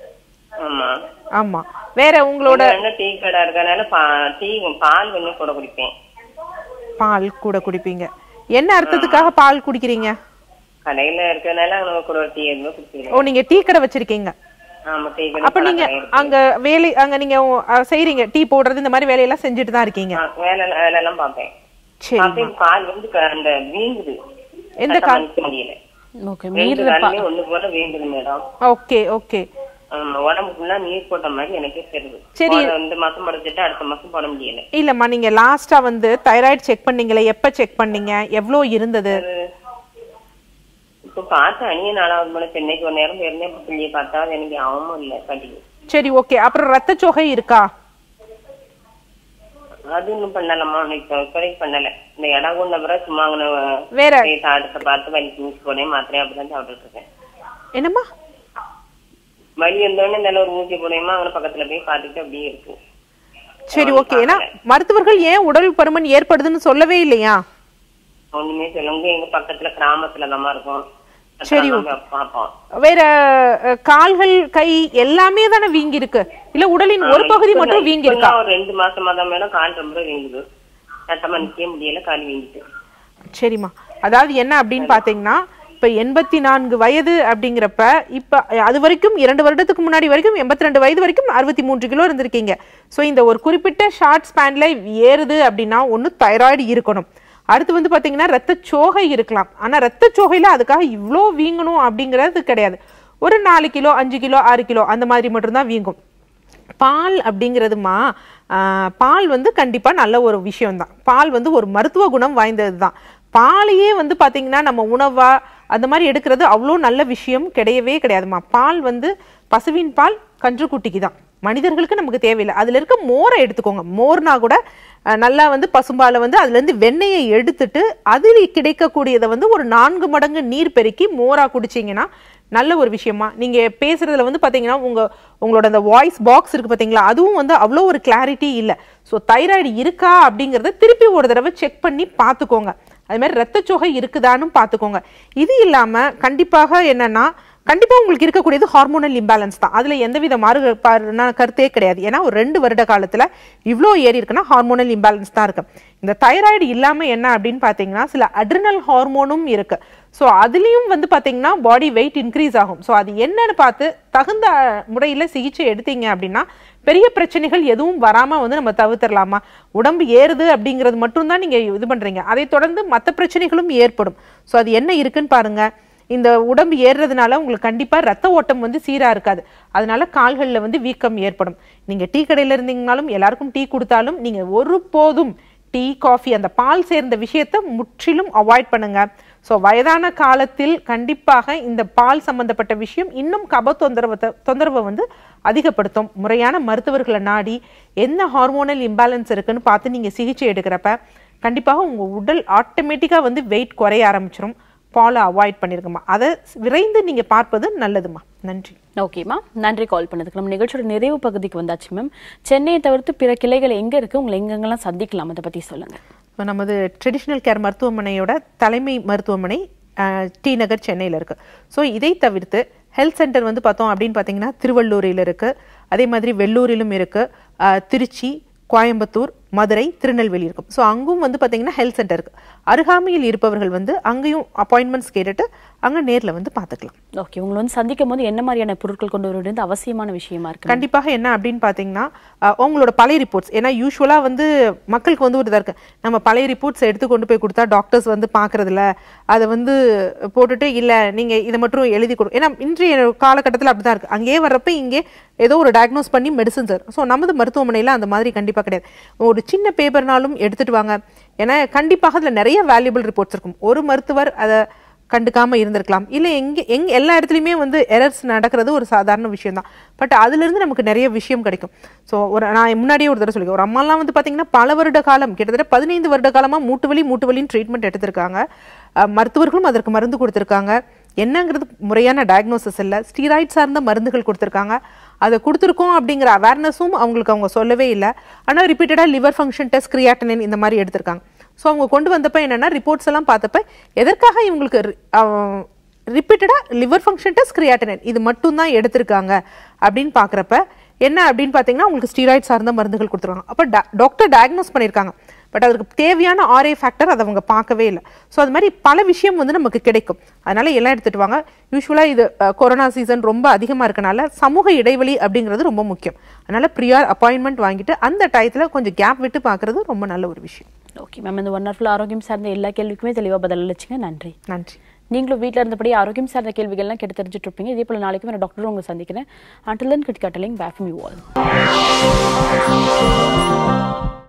ஆமா ஆமா வேற உங்களோட என்ன டீ கடை இருக்கனால பா- டீ பால் கொஞ்சம் கூட குடிப்பேன் பால் கூட குடிப்பீங்க என்ன அர்த்தத்துக்காக பால் குடிக்கிறீங்க கடையில இருக்கனால அவங்க கூட ஒரு டீ எதுவும் குடிச்சிக்கிறேன் ஓ நீங்க டீ கடை வச்சிருக்கீங்க ஆமா டீ கடை அப்ப நீங்க பலக்கடை இருக்கு. அங்க வேலை அங்க நீங்க அஹ், செய்றீங்க டீ போடுறது இந்த மாதிரி வேலையெல்லாம் செஞ்சுட்டு தான் இருக்கீங்க ஆ, வேலை வேலை எல்லாம் பார்ப்பேன் சரி அப்பயும் பால் வந்து க- அந்த வீங்குது எந்த கரெக்டா கால் மடிக்க முடியல ஓகே ரெண்டு மீறுற பா- காலுமே ஒண்ணு போல வீங்குது மேடம் ஓகே ஓகே ஆமா உடம்பு ஃபுல்லா நீர் போட்ட மாதிரி எனக்கே தெரியுது சரி. போன இந்த மாசம் படுத்துட்டு அடுத்த மாசம் போட முடியல இல்லம்மா நீங்க லாஸ்டா வந்து தைராய்டு செக் பண்ணீங்களே எப்ப செக் பண்ணீங்க எவ்வளோ இருந்தது இப்ப பார்த்து அணிய நாளாவது மேடம் சென்னைக்கு ஒரு நேரம் போயிருந்தேன் இப்ப பிள்ளைய பார்த்தா அது எனக்கு அவமும் இல்ல கட்டி சரி ஓகே அப்புறம் ரத்த சோகை இருக்கா அது இன்னும் பண்ணலம்மா இப்ப இப்போதைக்கு பண்ணல இந்த இடம் கொண்ட பிறகு சும்மா அங்கே வேற அடுத்த பார்த்து வலிக்கு ஊசி போனேன் மாத்திரை அப்படிதான் சாப்பிட்டுட்டு இருக்கேன் என்னம்மா வலி வந்தோடனே இந்த ஒரு ஊசி போனேமா அவங்க பக்கத்துல போய் பார்த்துட்டு அப்படியே இருக்கு சரி ஓகே ஏன்னா மருத்துவர்கள் ஏன் உடல் பருமன் ஏற்படுதுன்னு சொல்லவே இல்லையா ஒண்ணுமே சொல்லுங்க எங்க பக்கத்துல கிராமத்துல தான் இருக்கும் சரி, அதான் நாங்க பார்ப்போம் வேற அஹ், கால்கள் கை எல்லாமே தானே வீங்கி இருக்கு இல்ல உடலின் ஒரு பகுதி இப்ப மட்டும் நான் வீங்கி இப்ப இருக்கா நான் ஒரு ரெண்டு மாசமா தான் மேடம் கால் ரொம்ப வீங்குது சட்டமா நிக்க முடியல கால் வீங்கிட்டு சரிம்மா அதாவது என்ன அப்படின்னு பாத்தீங்கன்னா இப்ப எண்பத்தி நான்கு வயது அப்படிங்கிறப்ப இப்ப அது வரைக்கும் இரண்டு வருடத்துக்கு முன்னாடி வரைக்கும் எண்பத்தி ரெண்டு வயது வரைக்கும் அறுபத்தி மூன்று கிலோ இருந்திருக்கீங்க ஸோ இந்த ஒரு குறிப்பிட்ட ஷார்ட் ஸ்பேன்ல ஏறுது அப்படின்னா ஒன்று தைராய்டு இருக்கணும் அடுத்து வந்து பாத்தீங்கன்னா ரத்த சோகை இருக்கலாம் ஆனா ரத்த சோகையில அதுக்காக இவ்வளோ வீங்கணும் அப்படிங்கிறது கிடையாது ஒரு நாலு கிலோ அஞ்சு கிலோ ஆறு கிலோ அந்த மாதிரி மட்டும்தான் வீங்கும் பால் அப்படிங்கிறதுமா ஆஹ், பால் வந்து கண்டிப்பா நல்ல ஒரு விஷயம்தான் பால் வந்து ஒரு மருத்துவ குணம் வாய்ந்தது தான் பாலையே வந்து பாத்தீங்கன்னா நம்ம உணவா அந்த மாதிரி எடுக்கிறது அவ்வளோ நல்ல விஷயம் கிடையவே கிடையாதுமா பால் வந்து பசுவின் பால் கன்றுக்குட்டிக்கு தான் மனிதர்களுக்கு நமக்கு தேவையில்லை அதுல இருக்க மோரை எடுத்துக்கோங்க மோர்னா கூட அஹ், நல்லா வந்து பசும்பாலை வந்து அதுல இருந்து வெண்ணெயை எடுத்துட்டு அதில் கிடைக்கக்கூடியதை வந்து ஒரு நான்கு மடங்கு நீர் பெருக்கி மோரா குடிச்சீங்கன்னா நல்ல ஒரு விஷயமா நீங்க பேசுறதுல வந்து பாத்தீங்கன்னா உங்க உங்களோட அந்த வாய்ஸ் பாக்ஸ் இருக்கு பாத்தீங்களா அதுவும் வந்து அவ்வளோ ஒரு கிளாரிட்டி இல்ல ஸோ தைராய்டு இருக்கா அப்படிங்கறத திருப்பி ஒரு தடவை செக் பண்ணி பார்த்துக்கோங்க அது மாதிரி ரத்தச்சோகை இருக்குதான்னு பார்த்துக்கோங்க இது இல்லாமல் கண்டிப்பாக என்னன்னா கண்டிப்பாக உங்களுக்கு இருக்கக்கூடியது ஹார்மோனல் இம்பேலன்ஸ் தான் அதில் எந்தவித மாறு பாருனா கருத்தே கிடையாது ஏன்னா ஒரு ரெண்டு வருட காலத்தில் இவ்வளோ ஏறி இருக்குன்னா ஹார்மோனல் இம்பேலன்ஸ் தான் இருக்கு இந்த தைராய்டு இல்லாமல் என்ன அப்படின்னு பார்த்தீங்கன்னா சில அட்ரினல் ஹார்மோனும் இருக்கு ஸோ அதுலேயும் வந்து பார்த்தீங்கன்னா பாடி வெயிட் இன்க்ரீஸ் ஆகும் ஸோ அது என்னன்னு பார்த்து தகுந்த முறையில் சிகிச்சை எடுத்தீங்க அப்படின்னா பெரிய பிரச்சனைகள் எதுவும் வராமல் வந்து நம்ம தவிர்த்திடலாமா உடம்பு ஏறுது அப்படிங்கிறது மட்டும்தான் நீங்கள் இது பண்ணுறீங்க அதை தொடர்ந்து மற்ற பிரச்சனைகளும் ஏற்படும் ஸோ அது என்ன இருக்குன்னு பாருங்க இந்த உடம்பு ஏறுறதுனால உங்களுக்கு கண்டிப்பாக ரத்த ஓட்டம் வந்து சீராக இருக்காது அதனால கால்களில் வந்து வீக்கம் ஏற்படும் நீங்கள் டீ கடையில் இருந்தீங்கனாலும் எல்லாருக்கும் டீ கொடுத்தாலும் நீங்கள் ஒருபோதும் டீ காஃபி அந்த பால் சேர்ந்த விஷயத்தை முற்றிலும் அவாய்ட் பண்ணுங்க ஸோ வயதான காலத்தில் கண்டிப்பாக இந்த பால் சம்பந்தப்பட்ட விஷயம் இன்னும் கப தொந்தரவை தொந்தரவை வந்து அதிகப்படுத்தும் முறையான மருத்துவர்களை நாடி என்ன ஹார்மோனல் இம்பேலன்ஸ் இருக்குன்னு பார்த்து நீங்கள் சிகிச்சை எடுக்கிறப்ப கண்டிப்பாக உங்கள் உடல் ஆட்டோமேட்டிக்காக வந்து வெயிட் குறைய ஆரம்பிச்சிரும் பாலை அவாய்ட் பண்ணிருங்கம்மா அதை விரைந்து நீங்கள் பார்ப்பது நல்லதும்மா நன்றி ஓகேம்மா நன்றி கால் பண்ணதுக்கு நம்ம நிகழ்ச்சியோட நிறைவு பகுதிக்கு வந்தாச்சு மேம் சென்னையை தவிர்த்து பிற கிளைகள் எங்க இருக்கு உங்களை எங்கெங்கெல்லாம் சந்திக்கலாம் அதை பத்தி சொல்லுங்க இப்போ நமது ட்ரெடிஷ்னல் கேர் மருத்துவமனையோட தலைமை மருத்துவமனை அஹ், டி நகர் சென்னையில் இருக்கு ஸோ இதை தவிர்த்து ஹெல்த் சென்டர் வந்து பார்த்தோம் அப்படின்னு பார்த்தீங்கன்னா திருவள்ளூரில் இருக்கு அதே மாதிரி வெள்ளூரிலும் இருக்கு அஹ், திருச்சி கோயம்புத்தூர் மதுரை திருநெல்வேலி இருக்கும் ஸோ அங்கும் வந்து பார்த்தீங்கன்னா ஹெல்த் சென்டர் இருக்கு அருகாமையில் இருப்பவர்கள் வந்து அங்கேயும் அப்பாயின்மெண்ட்ஸ் கேட்டுட்டு அங்கே நேரில் வந்து பார்த்துக்கலாம் ஓகே உங்களை வந்து சந்திக்கும் போது என்ன மாதிரியான பொருட்கள் கொண்டு வர வேண்டியது அவசியமான விஷயமா இருக்கு கண்டிப்பாக என்ன அப்படின்னு பார்த்தீங்கன்னா அஹ், உங்களோட பழைய ரிப்போர்ட்ஸ் ஏன்னா யூஸ்வலாக வந்து மக்களுக்கு வந்து ஒரு இதாக இருக்கு நம்ம பழைய ரிப்போர்ட்ஸ் எடுத்து கொண்டு போய் கொடுத்தா டாக்டர்ஸ் வந்து பார்க்கறதில்ல அதை வந்து போட்டுட்டு இல்லை நீங்கள் இதை மட்டும் எழுதி கொடு ஏன்னா இன்றைய காலகட்டத்தில் அப்படி தான் இருக்குது அங்கேயே வர்றப்ப இங்கே ஏதோ ஒரு டயக்னோஸ் பண்ணி மெடிசன்ஸ் ஸோ நமது மருத்துவமனையில் அந்த மாதிரி கண்டிப்பாக கிடையாது ஒரு சின்ன பேப்பர்னாலும் எடுத்துட்டு வாங்க ஏன்னா கண்டிப்பாக அதில் நிறைய வேல்யூபிள் ரிப்போர்ட்ஸ் இருக்கும் ஒரு மருத்துவர் அதை கண்டுக்காம இருந்திருக்கலாம் இல்லை எங்கே எங் எல்லா இடத்துலையுமே வந்து எரர்ஸ் நடக்கிறது ஒரு சாதாரண விஷயம் தான் பட் அதுலேருந்து நமக்கு நிறைய விஷயம் கிடைக்கும் ஸோ ஒரு நான் முன்னாடியே ஒரு தடவை சொல்லியிருக்கேன் ஒரு அம்மாலாம் வந்து பார்த்தீங்கன்னா பல வருட காலம் கிட்டத்தட்ட பதினைந்து வருட காலமாக மூட்டு வலி மூட்டு வலின்னு ட்ரீட்மெண்ட் எடுத்திருக்காங்க அஹ் மருத்துவர்களும் அதற்கு மருந்து கொடுத்துருக்காங்க என்னங்கிறது முறையான டயக்னோசிஸ் இல்லை ஸ்டீராய்ட் சார்ந்த மருந்துகள் கொடுத்துருக்காங்க அதை கொடுத்துருக்கோம் அப்படிங்கிற அவேர்னஸும் அவங்களுக்கு அவங்க சொல்லவே இல்லை ஆனால் ரிப்பீட்டடாக லிவர் ஃபங்க்ஷன் டெஸ்ட் கிரியாட்டனின் இந்த மாதிரி எடுத்திருக்காங்க ஸோ அவங்க கொண்டு வந்தப்ப என்னன்னா ரிப்போர்ட்ஸ் எல்லாம் பார்த்தப்ப எதற்காக இவங்களுக்கு ரிப்பீட்டடாக லிவர் ஃபங்க்ஷன் டெஸ்ட் கிரியாட்டனின் இது மட்டும்தான் எடுத்திருக்காங்க அப்படின்னு பார்க்குறப்ப என்ன அப்படின்னு பார்த்தீங்கன்னா உங்களுக்கு ஸ்டீராய்ட் சார்ந்த மருந்துகள் கொடுத்துருவாங்க அப்போ டாக்டர் டயக்னோஸ் பண்ணியிருக்காங்க பட் அதற்கு தேவையான ஆர்ஏ ஃபேக்டர் அதை அவங்க பார்க்கவே இல்லை ஸோ அது மாதிரி பல விஷயம் வந்து நமக்கு கிடைக்கும் அதனால எல்லாம் எடுத்துட்டு வாங்க யூஸ்வலாக இது கொரோனா சீசன் ரொம்ப அதிகமாக இருக்கனால சமூக இடைவெளி அப்படிங்கிறது ரொம்ப முக்கியம் அதனால ப்ரியார் அப்பாயின்மெண்ட் வாங்கிட்டு அந்த டயத்தில் கொஞ்சம் கேப் விட்டு பார்க்கறது ரொம்ப நல்ல ஒரு விஷயம் ஓகே மேம் இந்த ஒன் ஆரோக்கியம் சார்ந்த எல்லா கேள்விக்குமே தெளிவாக பதில் அளிச்சிங்க நன்றி நன்றி நீங்களும் வீட்டில் இருந்தபடி ஆரோக்கியம் சார்ந்த கேள்விகள்லாம் கேட்டு தெரிஞ்சுட்டு இருப்பீங்க இதே போல நாளைக்கு நான் டாக்டர் உங்களை சந்திக்கிறேன் until then kid cuddling back you all